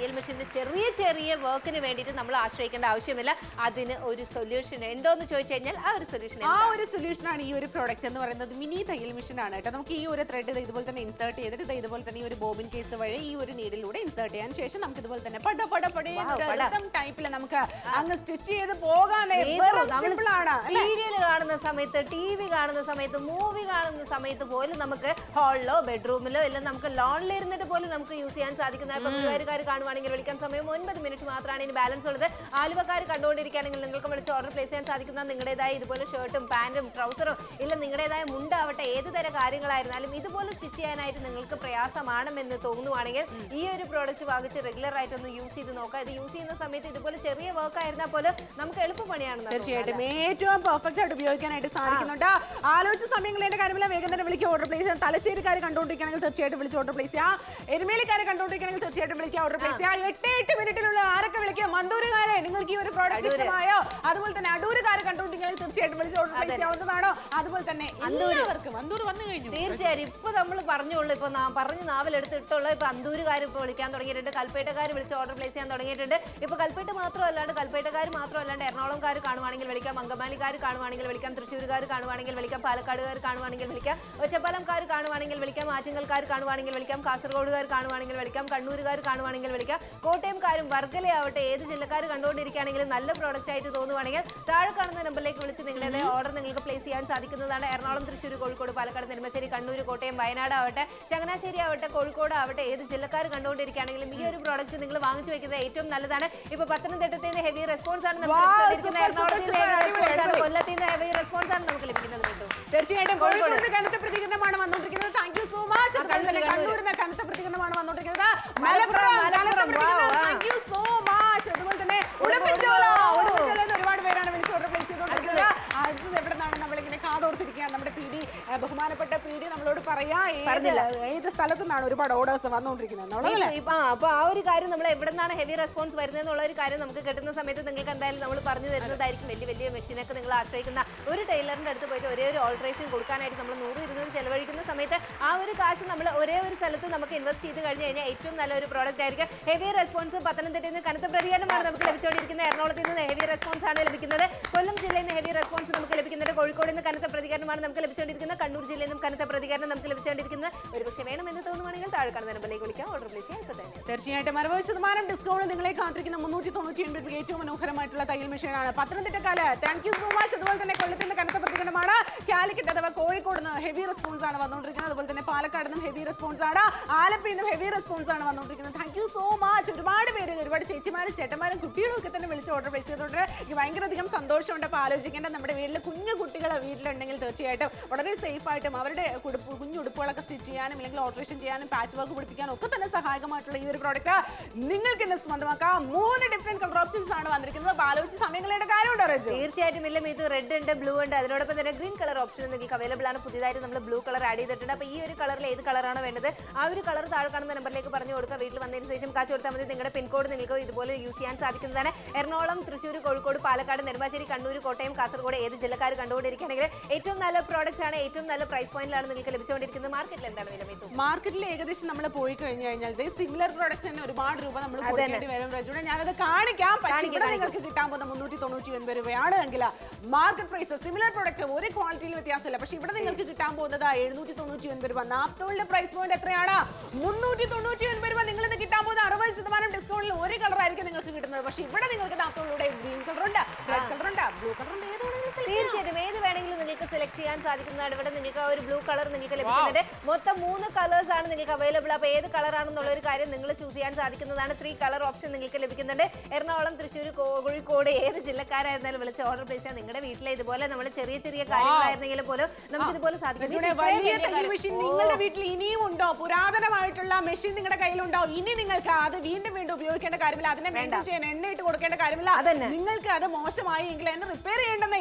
തയ്യൽ മെഷീന്റെ ചെറിയ ചെറിയ വർക്കിന് വേണ്ടിയിട്ട് നമ്മൾ ആശ്രയിക്കേണ്ട ആവശ്യമില്ല അതിന് ഒരു സൊല്യൂഷൻ ഉണ്ടോ എന്ന് ചോദിച്ചു കഴിഞ്ഞാൽ ആ ഒരു സൊല്യൂഷൻ ആ ഒരു സൊല്യൂഷൻ ആണ് ഈ ഒരു പ്രോഡക്റ്റ് എന്ന് പറയുന്നത് മിനി തയ്യൽ മെഷീൻ ആണ് കേട്ടോ നമുക്ക് ഈ ഒരു ത്രെഡ് ഇതുപോലെ തന്നെ ഇൻസേർട്ട് ചെയ്തിട്ട് ദേ ഇതുപോലെ തന്നെ ഈ ഒരു ബോബിൻ കേസ് വഴി ഈ ഒരു നീഡിലൂടെ ഇൻസേർട്ട് ചെയ്യാൻ ശേഷം നമുക്ക് ഇതുപോലെ തന്നെ പട പട പട ടൈപ്പിൽ നമുക്ക് അങ്ങ് സ്റ്റിച്ച് ചെയ്ത് പോകാനേ സിമ്പിൾ ആണ് അല്ലേ? സീരിയൽ കാണുന്ന സമയത്ത് ടി വി കാണുന്ന സമയത്ത് മൂവി കാണുന്ന സമയത്ത് പോലും നമുക്ക് ഹാളിലോ ബെഡ്റൂമിലോ ഇല്ല നമുക്ക് ലോണിൽ ഇരുന്നിട്ട് പോലും നമുക്ക് യൂസ് ചെയ്യാൻ സാധിക്കുന്ന ഇപ്പൊ പിള്ളേരുകാർ കാണുവാണെങ്കിൽ വിളിക്കാൻ സമയം ഒൻപത് മിനിറ്റ് മാത്രമാണ് ഇനി ബാലൻസ് ഉള്ളത് ആലുവക്കാർ കണ്ടുകൊണ്ടിരിക്കുകയാണെങ്കിൽ നിങ്ങൾക്ക് വിളിച്ച് ഓർഡർ പ്ലേസ് ചെയ്യാൻ സാധിക്കുന്ന നിങ്ങളുടേതായ ഇതുപോലെ ഷർട്ടും പാന്റും ട്രൗസറും ഇല്ല നിങ്ങളുടേതായ മുണ്ടാവട്ടെ ഏത് തരം കാര്യങ്ങളായിരുന്നാലും ഇതുപോലെ സ്റ്റിച്ച് ചെയ്യാനായിട്ട് നിങ്ങൾക്ക് പ്രയാസമാണെന്ന് തോന്നുവാണെങ്കിൽ ഈ ഒരു പ്രോഡക്റ്റ് വാങ്ങിച്ച് റെഗുലർ ആയിട്ട് ഒന്ന് യൂസ് ചെയ്ത് നോക്കാം ഇത് യൂസ് ചെയ്യുന്ന സമയത്ത് ഇതുപോലെ ചെറിയ വർക്ക് ആയിരുന്നാൽ പോലും നമുക്ക് എളുപ്പപ്പണിയാണ് തീർച്ചയായിട്ടും ഏറ്റവും പെർഫെക്റ്റ് ആയിട്ട് ഉപയോഗിക്കാനായിട്ട് സാധിക്കുന്നുണ്ട് ആലോചിച്ച സമയങ്ങളേണ്ട കാര്യമില്ല വേഗം തന്നെ വിളിക്കുക ഓർഡർ പ്ലേസ് ചെയ്യാം തലശ്ശേരിക്കാർ കണ്ടുകൊണ്ടിരിക്കുകയാണെങ്കിൽ തീർച്ചയായിട്ടും വിളിച്ച് ഓർഡർ പ്ലേസ് ചെയ്യാം എരുമേലിക്കാർ കണ്ടുകൊണ്ടിരിക്കുകയാണെങ്കിൽ തീർച്ചയായിട്ടും വിളിക്കുക ഓർഡർ പ്ലേസ് ചെയ്യാം എട്ട് എട്ട് മിനിറ്റിലുള്ള ആരൊക്കെ വിളിക്കുക മന്തൂരുകാരെ നിങ്ങൾക്ക് ഈ ഒരു പ്രോഡക്റ്റ് ഇഷ്ടമായോ അതുപോലെ തന്നെ അടൂരുകാർ കണ്ടുകൊണ്ടിരിക്കുകയാണെങ്കിൽ തീർച്ചയായിട്ടും വിളിച്ച് ഓർഡർ പ്ലേസ് ചെയ്യാവുന്നതാണോ അതുപോലെ തന്നെ എല്ലാവർക്കും അന്തൂർ വന്നു കഴിഞ്ഞു തീർച്ചയായും ഇപ്പൊ നമ്മൾ പറഞ്ഞോളൂ ഇപ്പൊ നാ- പറഞ്ഞ് നാവിലെടുത്തിട്ടുള്ള ഇപ്പൊ അന്തൂരുകാർ ഇപ്പൊ വിളിക്കാൻ തുടങ്ങിയിട്ടുണ്ട് കൽപ്പേട്ടക്കാർ വിളിച്ച് ഓർഡർ പ്ലേസ് ചെയ്യാൻ തുടങ്ങിയിട്ടുണ്ട് ഇപ്പൊ കൽപ്പേട്ട മാത്രമല്ലാണ്ട് കൽപ്പേട്ടക്കാർ മാത്രമല്ലാണ്ട് എറണാകുളംകാർ കാണുവാണെങ്കിൽ വിളിക്കാം അങ്കമാലിക്കാർ കാണുവാണെങ്കിൽ വിളിക്കാം തൃശ്ശൂർകാർ കാണുവാണെങ്കിൽ വിളിക്കാം പാലക്കാടുകാർ കാണുവാണെങ്കിൽ വിളിക്കാം ഒറ്റപ്പാലംകാർ കാണുവാണെങ്കിൽ വിളിക്കാം ആറ്റിങ്ങൽക്കാർ കാണുവാണെങ്കിൽ വിളിക്കാം കാസർഗോഡുകാർ കാണുവാണെങ്കിൽ വിളിക്കാം കണ്ണൂരുകാർ കാണുവാണെങ്കിൽ വിളിക്കാം കോട്ടയംകാരും വർഗലയാവട്ടെ ഏത് ജില്ലക്കാർ കണ്ടുകൊണ്ടിരിക്കുകയാണെങ്കിലും നല്ല പ്രോഡക്റ്റ് ആയിട്ട് തോന്നുവാണെങ്കിൽ താഴെ കാണുന്ന നമ്പറിലേക്ക് വിളിച്ച് നിങ്ങളുടെ ഓർഡർ നിങ്ങൾക്ക് പ്ലേസ് ചെയ്യാൻ സാധിക്കുന്നതാണ് എറണാകുളം തൃശ്ശൂർ കോഴിക്കോട് പാലക്കാട് നെടുമ്പശ്ശേരി കണ്ണൂർ കോട്ടയം വയനാട് ആവട്ടെ ചങ്ങനാശ്ശേരി ആവട്ടെ കോഴിക്കോട് ആവട്ടെ ഏത് ജില്ലക്കാർ കണ്ടുകൊണ്ടിരിക്കുകയാണെങ്കിലും ഈ ഒരു പ്രോഡക്റ്റ് നിങ്ങൾ വാങ്ങിച്ചു വെക്കുന്നത് ഏറ്റവും നല്ലതാണ് ഇപ്പൊ പത്തനംതിട്ടത്തിൽ നിന്ന് ഹെവി റെസ്പോൺസ് ആണ് നമുക്ക് Wow, ലഭിച്ചുകൊണ്ടിരിക്കുന്നത് super, super, super, എറണാകുളത്തിൽ നിന്ന് ഹെവി റെസ്പോൺസ് ആണ് കൊല്ലത്തിൽ നിന്ന് ഹെവി റെസ്പോൺസ് ആണ് നമുക്ക് ലഭിക്കുന്നത് ബിന്ദു. തീർച്ചയായിട്ടും കോഴിക്കോട് കനത്ത പ്രതികരണമാണ് വന്നുകൊണ്ടിരിക്കുന്നത് thank you so much Kannur, Kannur. കണ്ണൂരിന് കനത്ത പ്രതികരണമാണ് വന്നുകൊണ്ടിരിക്കുന്നത് മലപ്പുറം, മലപ്പുറം കനത്ത Malappuram, wow, wow. Thank you so much അതുപോലെ തന്നെ ഉടുമ്പൻചോല ഉടുമ്പൻചോലയിൽ നിന്ന് ഒരുപാട് പേരാണ് വിളിച്ച് ഓർഡർ പ്ലേസ് ചെയ്തുകൊണ്ടിരിക്കുന്നത് അത് എവിടെ നിന്നാണ് നമ്മളിങ്ങനെ കാതോർത്തിരിക്കുകയാണ് നമ്മുടെ പി ഡി ബഹുമാനപ്പെട്ട പി ഡി നമ്മളോട് പറയാ ഏത് പറഞ്ഞില്ല. ഏത് സ്ഥലത്തു നിന്നാണ് ഒരുപാട് ഓർഡേഴ്സ് വന്നുകൊണ്ടിരിക്കുന്നത് എന്നുള്ളതല്ലേ ഇപ്പൊ- ഇപ്പൊ- ആ, അപ്പൊ ആ ഒരു കാര്യം നമ്മൾ എവിടെ നിന്നാണ് ഹെവി റെസ്പോൺസ് വരുന്നത് എന്നുള്ള ഒരു കാര്യം നമുക്ക് കിട്ടുന്ന സമയത്ത് നിങ്ങൾക്ക് എന്തായാലും നമ്മൾ പറഞ്ഞു തരുന്നതായിരിക്കും വലിയ വലിയ മെഷീനൊക്കെ നിങ്ങൾ ആശ്രയിക്കുന്ന ഒരു ടൈലറിന്റെ അടുത്ത് പോയിട്ട് ഒരേ ഒരു ഓൾട്രേഷൻ കൊടുക്കാനായിട്ട് നമ്മൾ നൂറ് ഇരുന്നൂറ് ചെലവഴിക്കുന്ന സമയത്ത് ആ ഒരു കാശ് നമ്മൾ ഒരേ ഒരു സ്ഥലത്ത് നമുക്ക് ഇൻവെസ്റ്റ് ചെയ്ത് കഴിഞ്ഞ് കഴിഞ്ഞാൽ ഏറ്റവും നല്ലൊരു പ്രോഡക്റ്റ് ആയിരിക്കും ഹെവി റെസ്പോൺസ് പത്തനംതിട്ടയിൽ നിന്ന് കനത്ത പ്രതികരണമാണ് നമുക്ക് ലഭിച്ചുകൊണ്ടിരിക്കുന്നത് എറണാകുളത്തിൽ നിന്ന് ഹെവി റെസ്പോൺസ് ആണ് ലഭിക്കുന്നത് കൊല്ലം ജില്ലയിൽ നിന്ന് ഹെവി റെസ്പോൺസ് നമുക്ക് ലഭിക്കുന്നുണ്ട് കോഴിക്കോട് നിന്ന് കനത്ത പ്രതികരണമാണ് നമുക്ക് ലഭിച്ചുകൊണ്ടിരിക്കുന്നത് കണ്ണൂർ ജില്ലയിൽ നിന്നും കനത്ത പ്രതികരണം നമുക്ക് ലഭിച്ചുകൊണ്ടിരിക്കുന്നത് ഒരുപക്ഷെ വേണമെന്ന് തോന്നുവാണെങ്കിൽ താഴെ കാണുന്ന നമ്പറിലേക്ക് വിളിക്കാം ഓർഡർ പ്ലേസ് ചെയ്യാൻ ഇപ്പൊ തന്നെ തീർച്ചയായിട്ടും അറുപത് ശതമാനം ഡിസ്കൗണ്ട് നിങ്ങളെ കാത്തിരിക്കുന്ന മുന്നൂറ്റി തൊണ്ണൂറ്റി ഒൻപത് രൂപ ഏറ്റവും മനോഹരമായിട്ടുള്ള തയ്യൽ മെഷീനാണ് പത്തനംതിട്ടക്കാല് താങ്ക് യു സോ മച്ച് അതുപോലെ തന്നെ കൊല്ലത്തിന്റെ കനത്ത പ്രതികരണമാണ് കാലിക്കറ്റ് അഥവാ കോഴിക്കോട് നിന്ന് ഹെവി റെസ്പോൺസ് ആണ് വന്നുകൊണ്ടിരിക്കുന്നത് അതുപോലെ തന്നെ പാലക്കാട് നിന്നും ഹെവി റെസ്പോൺസ് ആണ് ആലപ്പുഴയിൽ നിന്നും ഹെവി റെസ്പോൺസ് ആണ് വന്നുകൊണ്ടിരിക്കുന്നത് താങ്ക് യു സോ മച്ച് ഒരുപാട് പേര് ഒരുപാട് ചേച്ചിമാരും ചേട്ടന്മാരും കുട്ടികളും ഒക്കെ തന്നെ വിളിച്ച് ഓർഡർ പ്ലേസ് ചെയ്തിട്ടുണ്ട് എനിക്ക് ഭയങ്കര അധികം സന്തോഷമുണ്ട് അപ്പോൾ ആലോചിക്കേണ്ട നമ്മുടെ വീട്ടിൽ കുഞ്ഞു കുട്ടികൾ വീട്ടിലുണ്ടെങ്കിൽ തീർച്ചയായിട്ടും വളരെ സേഫ് ആയിട്ടും അവരുടെ കുടുപ്പ് കുഞ്ഞു ഉടുപ്പുകളൊക്കെ സ്റ്റിച്ച് ചെയ്യാനും അല്ലെങ്കിൽ ഓൾട്രേഷൻ ചെയ്യാനും പാച്ച് വർക്ക് പിടിപ്പിക്കാനും ഒക്കെ തന്നെ സഹായകമായിട്ടുള്ള ഈ ഒരു പ്രോഡക്റ്റ് നിങ്ങൾക്ക് ഇന്ന് സ്വന്തമാക്കാം മൂന്ന് ഡിഫറെന്റ് കളർ ഓപ്ഷൻസ് ആണ് വന്നിരിക്കുന്നത് അപ്പോൾ ആലോചിച്ച് സമയങ്ങളുടെ കാര്യമുണ്ടോ റജു തീർച്ചയായിട്ടും ഇല്ല ഇത് റെഡ് ഉണ്ട് ബ്ലൂ ഉണ്ട് അതിനോടൊപ്പം തന്നെ ഗ്രീൻ കളർ ഓപ്ഷൻ നിങ്ങൾക്ക് അവൈലബിൾ ആണ് പുതിയതായിട്ട് നമ്മൾ ബ്ലൂ കളർ ആഡ് ചെയ്തിട്ടുണ്ട് അപ്പോൾ ഈ ഒരു കളറിൽ ഏത് കളറാണ് വേണ്ടത് ആ ഒരു കളർ താഴെ കാണുന്ന നമ്പറിലേക്ക് പറഞ്ഞു കൊടുക്കുക വീട്ടിൽ വന്നതിന് ശേഷം കാശ് കൊടുത്താൽ മതി നിങ്ങളുടെ പിൻകോഡ് നിങ്ങൾക്ക് ഇതുപോലെ യൂസ് ചെയ്യാൻ സാധിക്കുന്നതാണ് എറണാകുളം തൃശ്ശൂർ കോഴിക്കോട് പാലക്കാട് നെടുമ്പാശ്ശേരി കണ്ണൂർ കോട്ടയം കാസർഗോഡ് ഏത് ജില്ലക്കാർ കണ്ടുകൊണ്ടിരിക്കുകയാണെങ്കിൽ ഏറ്റവും നല്ല പ്രോഡക്റ്റ് ആണ് ഏറ്റവും നല്ല പ്രൈസ് പോയിന്റിലാണ് നിങ്ങൾക്ക് ലഭിച്ചുകൊണ്ടിരിക്കുന്നത് മാർക്കറ്റിൽ എന്താണ് വില മീത്തു മാർക്കറ്റിൽ ഏകദേശം നമ്മൾ പോയി കഴിഞ്ഞു കഴിഞ്ഞാൽ സിമിലർ പ്രോഡക്റ്റ് തന്നെ ഒരുപാട് രൂപ നമ്മൾ കൊടുക്കേണ്ടി വരും രജുടെ ഞാനത് കാണിക്കാം പക്ഷേ കാണിക്ക്, ഇവിടെ നിങ്ങൾക്ക് കിട്ടാൻ പോകുന്ന മുന്നൂറ്റി തൊണ്ണൂറ്റി ഒൻപത് രൂപയാണ് എങ്കിൽ മാർക്കറ്റ് പ്രൈസ് സിമിലർ പ്രോഡക്റ്റ് ഒരു ക്വാളിറ്റിയിൽ വ്യത്യാസമില്ല പക്ഷേ ഇവിടെ നിങ്ങൾക്ക് കിട്ടാൻ പോകുന്നത് എഴുന്നൂറ്റി തൊണ്ണൂറ്റി ഒൻപത് രൂപ നാപ്തോളിന്റെ പ്രൈസ് പോയിന്റ് എത്രയാണ് മുന്നൂറ്റി തൊണ്ണൂറ്റി ഒൻപത് രൂപ നിങ്ങൾ ഇന്ന് കിട്ടാൻ പോകുന്ന അറുപത് ശതമാനം ഡിസ്കൗണ്ടിൽ ഒരു കളർ ആയിരിക്കും നിങ്ങൾക്ക് കിട്ടുന്നത് പക്ഷേ ഇവിടെ നിങ്ങൾക്ക് നാപ്തോളിലൂടെ ഗ്രീൻ കളർ ഉണ്ട് റെഡ് കളർ ഉണ്ട് ബ്ലൂ കളർ ഉണ്ട് ഏത് വേണമെങ്കിലും select ചെയ്യാം. തീർച്ചയായിട്ടും ഏത് വേണമെങ്കിലും നിങ്ങൾക്ക് സെലക്ട് ചെയ്യാൻ സാധിക്കുന്നതാണ് ഇവിടെ നിങ്ങൾക്ക് ആ ഒരു ബ്ലൂ കളർ നിങ്ങൾക്ക് ലഭിക്കുന്നുണ്ട് മൊത്തം മൂന്ന് കളേഴ്സ് ആണ് നിങ്ങൾക്ക് അവൈലബിൾ അപ്പോൾ ഏത് കളർ ആണെന്നുള്ള ഒരു കാര്യം നിങ്ങൾ ചൂസ് ചെയ്യാൻ സാധിക്കുന്നതാണ് ത്രീ കളർ ഓപ്ഷൻ നിങ്ങൾക്ക് ലഭിക്കുന്നുണ്ട് എറണാകുളം തൃശ്ശൂർ കോഴിക്കോട് ഏത് ജില്ലക്കാരായിരുന്നാലും വിളിച്ച് ഓർഡർ പ്ലേസ് ചെയ്യാൻ നിങ്ങളുടെ വീട്ടിലെ ഇതുപോലെ നമ്മൾ ചെറിയ ചെറിയ കാര്യങ്ങളായിരുന്നെങ്കിലും പോലും നമുക്ക് ഇതുപോലെ സാധിക്കും ഇവിടെ ഇത് ഇത്രയും വലിയ വലിയ തയ്യൽ കാര്യം. മെഷീൻ നിങ്ങളുടെ വീട്ടിൽ ഇനിയും ഉണ്ടോ പുരാതനമായിട്ടുള്ള മെഷീൻ നിങ്ങളുടെ കയ്യിലുണ്ടോ ഇനി നിങ്ങൾക്ക് അത് വീണ്ടും വീണ്ടും ഉപയോഗിക്കേണ്ട കാര്യമില്ല അതിനെ മെയിൻറ്റെയിൻ ചെയ്യാൻ എണ്ണ ഇട്ട് കൊടുക്കേണ്ട കാര്യമില്ല അതന്നെ. നിങ്ങൾക്ക് അത് മോശമായി എങ്കിൽ അതിനെ റിപ്പയർ ചെയ്യേണ്ടെന്ന് ഈ ഒരു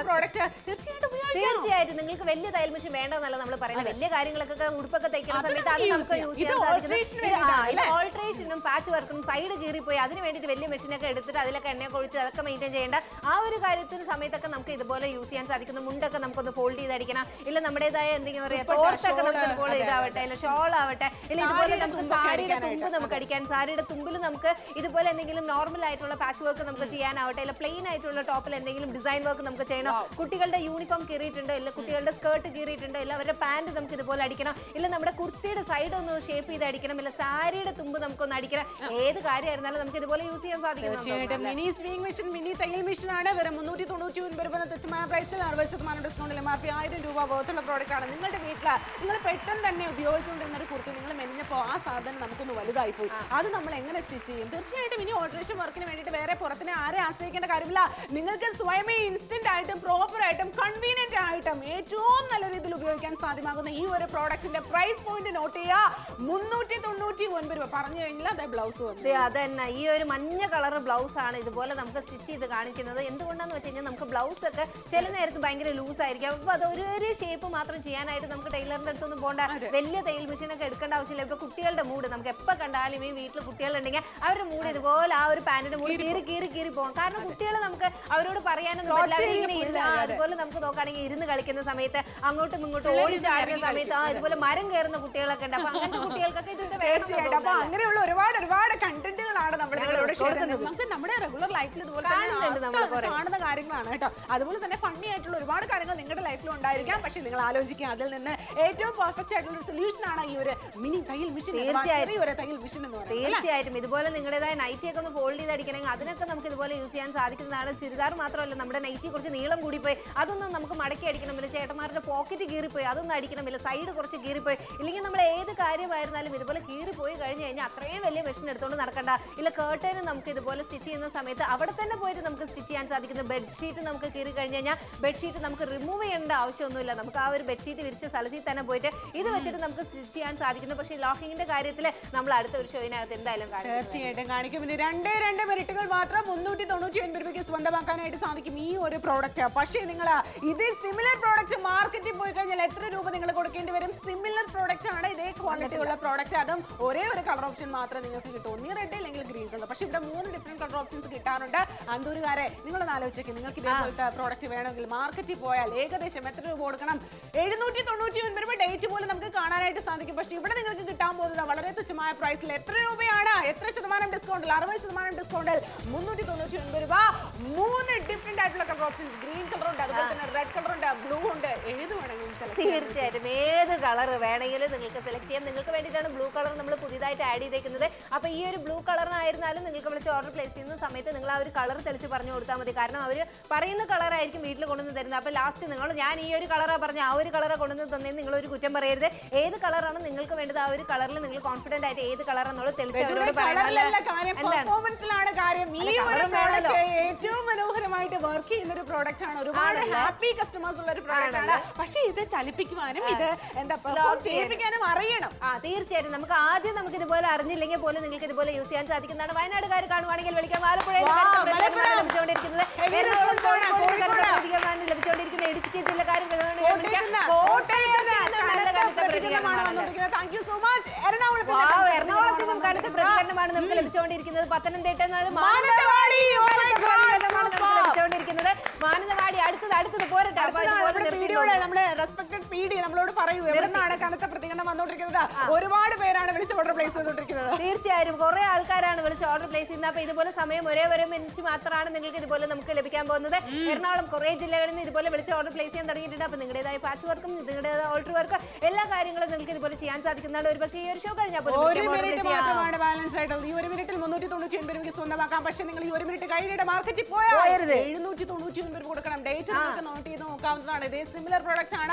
പ്രോഡക്റ്റ് തീർച്ചയായിട്ടും ഉപയോഗിക്കാം തീർച്ചയായിട്ടും നിങ്ങൾക്ക് വലിയ തയ്യൽ മെഷീൻ വേണ്ടെന്നല്ല നമ്മൾ പറയുന്നത് വലിയ കാര്യങ്ങളൊക്കെ ഉടുപ്പൊക്കെ തയ്ക്കുന്ന അത് സമയത്ത് അത് നമുക്ക് നമുക്ക് use യൂസ് ചെയ്യാം. ചെയ്യാൻ ഇത് alteration സാധിക്കുന്നത് വേണ്ടിയിട്ടാണ് അല്ലേ? ഓൾട്രേഷനും പാച്ച് വർക്കിനും സൈഡ് കീറിപ്പോയി അതിന് വേണ്ടിയിട്ട് വലിയ മെഷീനൊക്കെ എടുത്തിട്ട് അതിലൊക്കെ എണ്ണ കൊഴിച്ച് അതൊക്കെ മെയിൻറ്റെയിൻ ചെയ്യേണ്ട ആ ഒരു കാര്യത്തിന് സമയത്തൊക്കെ നമുക്ക് ഇതുപോലെ യൂസ് ചെയ്യാൻ സാധിക്കുന്നു മുണ്ടൊക്കെ നമുക്കൊന്ന് ഫോൾഡ് ചെയ്തടിക്കണം ഇല്ല നമ്മുടേതായ എന്തെങ്കിലും പറയാ ദുപ്പട്ട, തോർത്തൊക്കെ നമുക്ക് shawl, ഇതുപോലെ അതെ, ഇതാവട്ടെ ഇല്ല ഷോൾ ആവട്ടെ ഇല്ല ഇതുപോലെ സാരിയുടെ നമുക്ക് തുമ്പൊക്കെ സാരിയുടെ തുമ്പ് അടിക്കാനായിട്ട്. നമുക്ക് അടിക്കാൻ സാരിയുടെ തുമ്പിൽ നമുക്ക് ഇതുപോലെ എന്തെങ്കിലും നോർമൽ ആയിട്ടുള്ള പാച്ച് വർക്ക് നമുക്ക് ചെയ്യാനാവട്ടെ ഇല്ല പ്ലെയിൻ ആയിട്ടുള്ള ടോപ്പിൽ എന്തെങ്കിലും ഡിസൈൻ വർക്ക് നമുക്ക് ചെയ്യണം കുട്ടികളുടെ യൂണിഫോം കീറിയിട്ടുണ്ടോ ഇല്ല കുട്ടികളുടെ സ്കേർട്ട് കീറിയിട്ടുണ്ടോ ഇല്ല അവരുടെ പാന്റ് നമുക്ക് ഇതുപോലെ അടിക്കണം ഇല്ല നമ്മുടെ കുർത്തിയുടെ സൈഡ് ഒന്ന് ഷേപ്പ് ചെയ്ത് അടിക്കണം ഇല്ല സാരിയുടെ തുമ്പ് നമുക്കൊന്ന് അടിക്കണം ഏത് കാര്യമായിരുന്നാലും നമുക്ക് ഇതുപോലെ യൂസ് ചെയ്യാൻ തീർച്ചയായിട്ടും സാധിക്കും മിനി സ്വീങ് മെഷീൻ മിനി തയ്യൽ മെഷീൻ ആണ് വെറും മുന്നൂറ്റി തൊണ്ണൂറ്റി ഒൻപത് രൂപ തുച്ഛമായ പ്രൈസിൽ അറുപത് ശതമാനം ഡിസ്കൗണ്ടിൽ എം ആർ പി ആയിരം രൂപ വേർത്തുള്ള പ്രോഡക്റ്റ് ആണ് നിങ്ങളുടെ വീട്ടിൽ നിങ്ങൾ പെട്ടെന്ന് തന്നെ ഉപയോഗിച്ചുകൊണ്ടിരുന്ന ഒരു കുർത്തി നിങ്ങൾ മെലിഞ്ഞപ്പോൾ ആ സാധനം നമുക്കൊന്ന് വലുതായി പോയി അത് നമ്മൾ എങ്ങനെ സ്റ്റിച്ച് ചെയ്യും തീർച്ചയായിട്ടും ഇനി ഓൾട്രേഷൻ വർക്കിന് വേണ്ടിയിട്ട് വേറെ പുറത്തിനെ ആരെ ആശ്രയിക്കേണ്ട കാര്യമില്ല നിങ്ങൾക്ക് സ്വയമേ ഇൻസ്റ്റന്റ് ആയിട്ടും പ്രോപ്പർ ആയിട്ടും കൺവീനിയന്റ് ആയിട്ടും ഏറ്റവും നല്ല രീതിയിൽ ഉപയോഗിക്കാൻ സാധ്യമാകുന്ന ഈ ഒരു പ്രോഡക്റ്റിന്റെ പ്രൈസ് പോയിന്റ് നോട്ട് ചെയ്യുക മുന്നൂറ്റി തൊണ്ണൂറ്റി ഒൻപത് രൂപ പറഞ്ഞു കഴിഞ്ഞാൽ അതേ ബ്ലൗസ് വന്നു ദേ അതന്നെ ഈ ഒരു മഞ്ഞ കളർ ബ്ലൗസ് ആണ് ഇതുപോലെ നമുക്ക് സ്റ്റിച്ച് ചെയ്ത് കാണിക്കുന്നത് എന്തുകൊണ്ടാന്ന് വെച്ച് കഴിഞ്ഞാൽ നമുക്ക് ബ്ലൗസ് ഒക്കെ ചില നേരത്ത് ഭയങ്കര ലൂസ് ആയിരിക്കും അപ്പൊ അത് ഒരു ഒരു ഷേപ്പ് മാത്രം ചെയ്യാനായിട്ട് നമുക്ക് ടൈലറിന്റെ അടുത്തൊന്നും പോകണ്ട വലിയ തയ്യൽ മെഷീൻ ഒക്കെ എടുക്കേണ്ട ആവശ്യമില്ല ഇപ്പൊ കുട്ടികളുടെ മൂഡ് നമുക്ക് എപ്പോ കണ്ടാലും ഈ വീട്ടിൽ കുട്ടികളുണ്ടെങ്കിൽ അവരുടെ മൂഡ് ഇതുപോലെ ആ ഒരു പാന്റിന്റെ മൂഡ് കീറി കീറി കീറി പോകും കാരണം കുട്ടികൾ നമുക്ക് അവരോട് പറയാനൊന്നും പറ്റില്ല അവരിങ്ങനെ ഇരുന്ന് ആ, അതുപോലെ നമുക്ക് നോക്കുകയാണെങ്കിൽ ഇരുന്ന് കളിക്കുന്ന സമയത്ത് അങ്ങോട്ടും ഇങ്ങോട്ടും ഓടി ചാടുന്ന സമയത്ത് ആ ഇതുപോലെ മരം കയറുന്ന കുട്ടികളൊക്കെ ഉണ്ട് അപ്പൊ അങ്ങനത്തെ കുട്ടികൾക്കൊക്കെ ഇതിന്റെ തീർച്ചയായിട്ടും അപ്പൊ അങ്ങനെയുള്ള ഒരുപാട് ഒരുപാട് കണ്ടന്റുകളാണ് നമ്മൾ ഞങ്ങൾ നിങ്ങളോട് ഷെയർ കൊടുക്കുന്നത്. ചെയ്യുന്നത് നമുക്ക് നമ്മുടെ റെഗുലർ ലൈഫിൽ ഇതുപോലെ തന്നെ കാണുന്നുണ്ട് നമ്മൾ അർത്ഥം കാണുന്ന കാര്യങ്ങളാണ് കേട്ടോ അതുപോലെ തന്നെ ഫണ്ണി ആയിട്ടുള്ള ഒരുപാട് കാര്യങ്ങൾ നിങ്ങളുടെ ലൈഫിൽ ഉണ്ടായിരിക്കാം പക്ഷെ നിങ്ങൾ ആലോചിക്കുക അതിൽ നിന്ന് ഏറ്റവും പെർഫെക്റ്റ് ആയിട്ടുള്ള ഒരു സൊല്യൂഷൻ ആണ് ഈ ഒരു മിനി തയ്യൽ മിഷൻ തീർച്ചയായിട്ടും. ചെറിയൊരു തയ്യൽ മിഷൻ എന്ന് പറയുന്നത് തീർച്ചയായിട്ടും ഇതുപോലെ നിങ്ങളുടേതായ നൈറ്റി ഒക്കെ ഒന്ന് ഫോൾഡ് ചെയ്ത് അടിക്കണമെങ്കിൽ അതിനൊക്കെ നമുക്ക് ഇതുപോലെ യൂസ് ചെയ്യാൻ സാധിക്കുന്നതാണ് ചുരിദാർ മാത്രമല്ല നമ്മുടെ നൈറ്റി കുറച്ച് നീളം കൂടിപ്പോയി അതൊന്നും നമുക്ക് മടക്കി അടിക്കണമില്ല ചേട്ടന്മാരുടെ പോക്കറ്റ് കീറിപ്പോയി അതൊന്നും അടിക്കണമില്ല സൈഡ് കുറച്ച് കീറിപ്പോയി ഇല്ലെങ്കിൽ നമ്മൾ ഏത് കാര്യമായിരുന്നാലും ഇതുപോലെ കീറിപ്പോയി കഴിഞ്ഞ് കഴിഞ്ഞാൽ അത്രയും വലിയ മെഷീൻ എടുത്തുകൊണ്ട് നടക്കണ്ട ഇല്ല കേട്ടേന് നമുക്ക് ഇതുപോലെ സ്റ്റിച്ച് ചെയ്യുന്ന സമയത്ത് അവിടെ തന്നെ പോയിട്ട് നമുക്ക് സ്റ്റിച്ച് ചെയ്യാൻ സാധിക്കുന്നു ബെഡ്ഷീറ്റ് നമുക്ക് കീറി കഴിഞ്ഞ് കഴിഞ്ഞാൽ ബെഡ്ഷീറ്റ് നമുക്ക് റിമൂവ് ചെയ്യേണ്ട ആവശ്യമൊന്നുമില്ല നമുക്ക് ആ ഒരു ബെഡ്ഷീറ്റ് വിരിച്ച സ്ഥലത്തിൽ തന്നെ പോയിട്ട് ഇത് വെച്ചിട്ട് നമുക്ക് സ്റ്റിച്ച് ചെയ്യാൻ സാധിക്കുന്നു പക്ഷേ ലോക്കിങ്ങിന്റെ കാര്യത്തിൽ നമ്മൾ അടുത്ത ഒരു ഷോയിനകത്ത് എന്തായാലും കാണിക്കും തീർച്ചയായിട്ടും കാണിക്കും പിന്നെ രണ്ടേ രണ്ട് മെറിറ്റുകൾ മാത്രം മുന്നൂറ്റി തൊണ്ണൂറ്റി ഒൻപത് രൂപയ്ക്ക് സ്വന്തമാക്കാനായിട്ട് സാധിക്കും ഈ ഒരു പ്രോഡക്റ്റ് പക്ഷേ നിങ്ങൾ ഇതേ സിമിലർ പ്രോഡക്റ്റ് മാർക്കറ്റിൽ പോയി കഴിഞ്ഞാൽ എത്ര രൂപ നിങ്ങൾ കൊടുക്കേണ്ടി വരും സിമിലർ പ്രോഡക്റ്റ് ആണ് ഇതേ ക്വാളിറ്റി ഉള്ള പ്രോഡക്റ്റ് അതും ഒരേ ഒരു കളർ ഓപ്ഷൻ മാത്രമേ നിങ്ങൾക്ക് കിട്ടൂ ഒന്നീ റെഡ് അല്ലെങ്കിൽ ഗ്രീൻ കളർ പക്ഷേ ഇവിടെ മൂന്ന് ഡിഫറെന്റ് കളർ ഓപ്ഷൻസ് കിട്ടാറുണ്ട് അന്തൂരുകാരെ നിങ്ങളൊന്ന് ആലോചിക്കുക നിങ്ങൾക്ക് ഇതേപോലത്തെ പ്രോഡക്റ്റ് വേണമെങ്കിൽ മാർക്കറ്റിൽ പോയാൽ ഏകദേശം എത്ര രൂപ കൊടുക്കണം എഴുന്നൂറ്റി തൊണ്ണൂറ്റി ഒൻപത് രൂപ ഡേറ്റ് പോലും നമുക്ക് കാണാനായിട്ട് സാധിക്കും പക്ഷേ ഇവിടെ നിങ്ങൾക്ക് കിട്ടാൻ പോകുന്നത് വളരെ തുച്ഛമായ പ്രൈസിൽ എത്ര രൂപയാണ് എത്ര ശതമാനം ഡിസ്കൗണ്ടിൽ അറുപത് ശതമാനം ഡിസ്കൗണ്ടിൽ മുന്നൂറ്റി തൊണ്ണൂറ്റി ഒൻപത് രൂപ മൂന്ന് ഡിഫറെന്റ് ആയിട്ടുള്ള കളർ ഓപ്ഷൻസ് ഗ്രീൻ കളർ ഉണ്ട് അതുപോലെ തന്നെ റെഡ് കളർ ഉണ്ട് ബ്ലൂ ഉണ്ട് ഏത് വേണമെങ്കിലും സെലക്ട് തീർച്ചയായിട്ടും ഏത് കളർ വേണമെങ്കിലും നിങ്ങൾക്ക് സെലക്ട് ചെയ്യാം നിങ്ങൾക്ക് വേണ്ടിയിട്ടാണ് ബ്ലൂ കളർ നമ്മൾ പുതിയതായിട്ട് ആഡ് ചെയ്തേക്കുന്നത് അപ്പൊ ഈ ഒരു ബ്ലൂ കളറിനായിരുന്നാലും നിങ്ങൾക്ക് വിളിച്ച് ഓർഡർ പ്ലേസ് ചെയ്യുന്ന സമയത്ത് നിങ്ങൾ ആ ഒരു കളർ തെളിച്ച് പറഞ്ഞു കൊടുത്താൽ മതി കാരണം അവർ പറയുന്ന കളർ ആയിരിക്കും വീട്ടിൽ കൊണ്ടുവന്ന് തരുന്നത് അപ്പൊ ലാസ്റ്റ് നിങ്ങൾ ഞാൻ ഈ ഒരു കളറാ പറഞ്ഞ ആ ഒരു കളറാ കൊണ്ടുവന്ന് തന്നേന്ന് നിങ്ങൾ ഒരു കുറ്റം പറയരുത് ഏത് കളറാണ് നിങ്ങൾക്ക് വേണ്ടത് ആ ഒരു കളറിൽ നിങ്ങൾ കോൺഫിഡന്റ് ആയിട്ട് ഏത് കളറാണെന്നുള്ളത് തെളിച്ച് അവരോട് കളറിലല്ല പറയാനുള്ള കാര്യം എന്താണ് പെർഫോമൻസിലാണ് കാര്യം ഈ അല്ല, ഒരു colour വേണമല്ലോ. പ്രോഡക്റ്റ് ഏറ്റവും മനോഹരമായിട്ട് വർക്ക് ചെയ്യുന്ന ഒരു പ്രോഡക്റ്റ് ആണ് ഒരുപാട് ആണല്ലേ? ഹാപ്പി കസ്റ്റമേഴ്സ് ഉള്ള ഒരു പ്രോഡക്റ്റ് ആണ് പക്ഷേ ഇത് ചലിപ്പിക്കുവാനും ഇത് എന്താ പെർഫോം ചെയ്യിപ്പിക്കാനും അറിയണം ആ തീർച്ചയായിട്ടും നമുക്ക് ആദ്യം നമുക്ക് ഇതുപോലെ അറിഞ്ഞില്ലെങ്കിൽ പോലും നിങ്ങൾക്ക് ഇതുപോലെ യൂസ് ചെയ്യാൻ സാധിക്കുന്നതാണ് വയനാടുകാർ കാണുവാണെങ്കിൽ വിളിക്കാം ആലപ്പുഴയിൽ വാ, കടുത്ത പ്രതികരണമാണ് മലപ്പുറം. ലഭിച്ചുകൊണ്ടിരിക്കുന്നത് Heavy എറണാകുളം, response ആണ്, കോഴിക്കോട് കടുത്ത കോഴിക്കോട്. പ്രതികരണമാണ് ലഭിച്ചുകൊണ്ടിരിക്കുന്നത് ഇടുക്കി ജില്ലക്കാരും കോട്ടയത്തുനിന്ന്, കോട്ടയത്തുനിന്ന് നല്ല കനത്ത കടുത്ത പ്രതികരണമാണ് പ്രതികരണമാണ് വന്നുകൊണ്ടിരിക്കുന്നത്. Thank you so much. എറണാകുളത്തിന്റെ വാവ്, കനത്ത എറണാകുളത്ത് നിന്നും കടുത്ത പ്രതികരണമാണ് പ്രതികരണമാണ് നമുക്ക് ലഭിച്ചുകൊണ്ടിരിക്കുന്നത് പത്തനംതിട്ട എന്നത് മാനന്തവാടി, oh my കടുത്ത God, പ്രതികരണമാണ് നമുക്ക് super. ലഭിച്ചുകൊണ്ടിരിക്കുന്നത് മാനന്തവാടി അടുത്തത് അടുത്തത് പോരട്ടെ അപ്പൊ അടുത്തതാണ് അതുപോലെ നമ്മുടെ നിർത്തിയിട്ട് പീഡിയോടെ നമ്മുടെ റെസ്പെക്ടഡ് പി ഡി നമ്മളോട് പറയൂ എവിടുന്നാണ് കനത്ത പ്രതികരണം വന്നുകൊണ്ടിരിക്കുന്നത് ഒരുപാട് പേരാണ് വിളിച്ച് ഓർഡർ പ്ലേസ് ചെയ്തുകൊണ്ടിരിക്കുന്നത് തീർച്ചയായും കുറെ ആൾക്കാരാണ് വിളിച്ച് ഓർഡർ പ്ലേസ് ചെയ്യുന്നത് അപ്പൊ ഇതുപോലെ സമയം ഒരേ ഒരേ മിനിറ്റ് മാത്രമാണ് നിങ്ങൾക്ക് ഇതുപോലെ നമുക്ക് ലഭിക്കാൻ പോകുന്നത് എറണാകുളം കുറെ ജില്ലകളിൽ നിന്ന് ഇതുപോലെ വിളിച്ച് ഓർഡർ പ്ലേസ് ചെയ്യാൻ തുടങ്ങിയിട്ടുണ്ട് അപ്പൊ നിങ്ങളുടേതായ പാച്ച് വർക്കും നിങ്ങളുടേതായ ഓൾട്ടർ വർക്കും എല്ലാ കാര്യങ്ങളും നിങ്ങൾക്ക് ഇതുപോലെ ചെയ്യാൻ സാധിക്കുന്നതാണ് ഒരു പക്ഷേ ഈ ഒരു ഷോ കഴിഞ്ഞാൽ പോലും ഒരു വിളിക്കാം, order മിനിറ്റ് place ചെയ്യാം. മാത്രമാണ് ബാലൻസ് ആയിട്ടുള്ളത് ഈ ഒരു മിനിറ്റിൽ മുന്നൂറ്റി തൊണ്ണൂറ്റി ഒൻപത് രൂപയ്ക്ക് സ്വന്തമാക്കാം പക്ഷേ നിങ്ങൾ ഈ ഒരു മിനിറ്റ് കഴിഞ്ഞിട്ട് മാർക്കറ്റിൽ പോയരുത്. പോയാൽ എഴുന്നൂറ്റി തൊണ്ണൂറ്റി ഒൻപത് കൊടുക്കണം ഡേറ്റ് നിങ്ങൾക്ക് നോട്ട് ചെയ്ത് നോക്കാവുന്നതാണ് ഇതേ സിമിലർ പ്രോഡക്റ്റ് ആണ്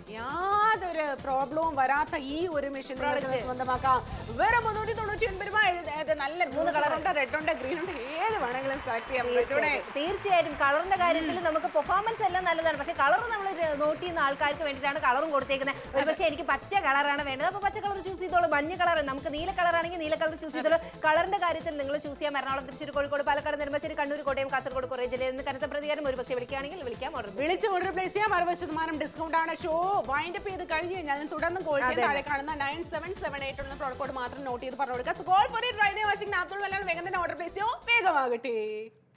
യാതൊരു പ്രോബ്ലവും വരാത്ത ഈ ഒരു മെഷീൻ നിങ്ങൾക്ക് Product. സ്വന്തമാക്കാം വെറും മുന്നൂറ്റി തൊണ്ണൂറ്റി ഒൻപത് രൂപ എഴുതി- ഇത് നല്ല മൂന്ന് കളറുണ്ട് റെഡ് ഉണ്ട് ഗ്രീൻ ഉണ്ട് ഏത് വേണമെങ്കിലും സെലക്ട് ചെയ്യാം ഇവിടെ തീർച്ചയായും തീർച്ചയായും കളറിന്റെ കാര്യത്തിൽ നമുക്ക് പെർഫോമൻസ് എല്ലാം നല്ലതാണ് പക്ഷെ കളർ നമ്മൾ നോട്ട് ചെയ്യുന്ന ആൾക്കാർക്ക് വേണ്ടിയിട്ടാണ് കളറും കൊടുത്തേക്കുന്നത് ഒരു പക്ഷേ എനിക്ക് പച്ച കളറാണ് വേണ്ടത് അപ്പോൾ പച്ച കളർ ചൂസ് ചെയ്തോളൂ മഞ്ഞ കളർ നമുക്ക് നീല കളറാണെങ്കിൽ നീല കളർ ചൂസ് ചെയ്തോളൂ കളറിന്റെ കാര്യത്തിൽ നിങ്ങൾ ചൂസ് ചെയ്യാം എറണാകുളം തൃശ്ശൂർ കോഴിക്കോട് പാലക്കാട് നെടുമ്പാശ്ശേരി കണ്ണൂർ കോട്ടയം കാസർഗോഡ് കുറേ ജില്ലയിൽ നിന്ന് കനത്ത പ്രതികാരം ഒരു പക്ഷേ വിളിക്കുകയാണെങ്കിൽ വിളിക്കാം ഓർഡർ വിളിച്ച് ഓർഡർ പ്ലേസ് ചെയ്യാം അറുപത് ശതമാനം ഡിസ്കൗണ്ട് ആണ് ഷോ വൈൻഡ് അപ്പ് ചെയ്ത് കഴിഞ്ഞ് കഴിഞ്ഞാൽ ഞാൻ തുടർന്ന് കോൾ ചെയ്യാൻ താഴെ കാണുന്ന നയൻ സെവൻ സെവൻ എയ്റ്റ് ഉള്ള പ്രോഡക്റ്റ് കോഡ് മാത്രം നോട്ട് ചെയ്ത് പറഞ്ഞു കൊടുക്കുക so call for it right watching നാത്തോളം വേഗം തന്നെ ഓർഡർ പ്ലേസ് ചെയ്യോ വേഗമാകട്ടെ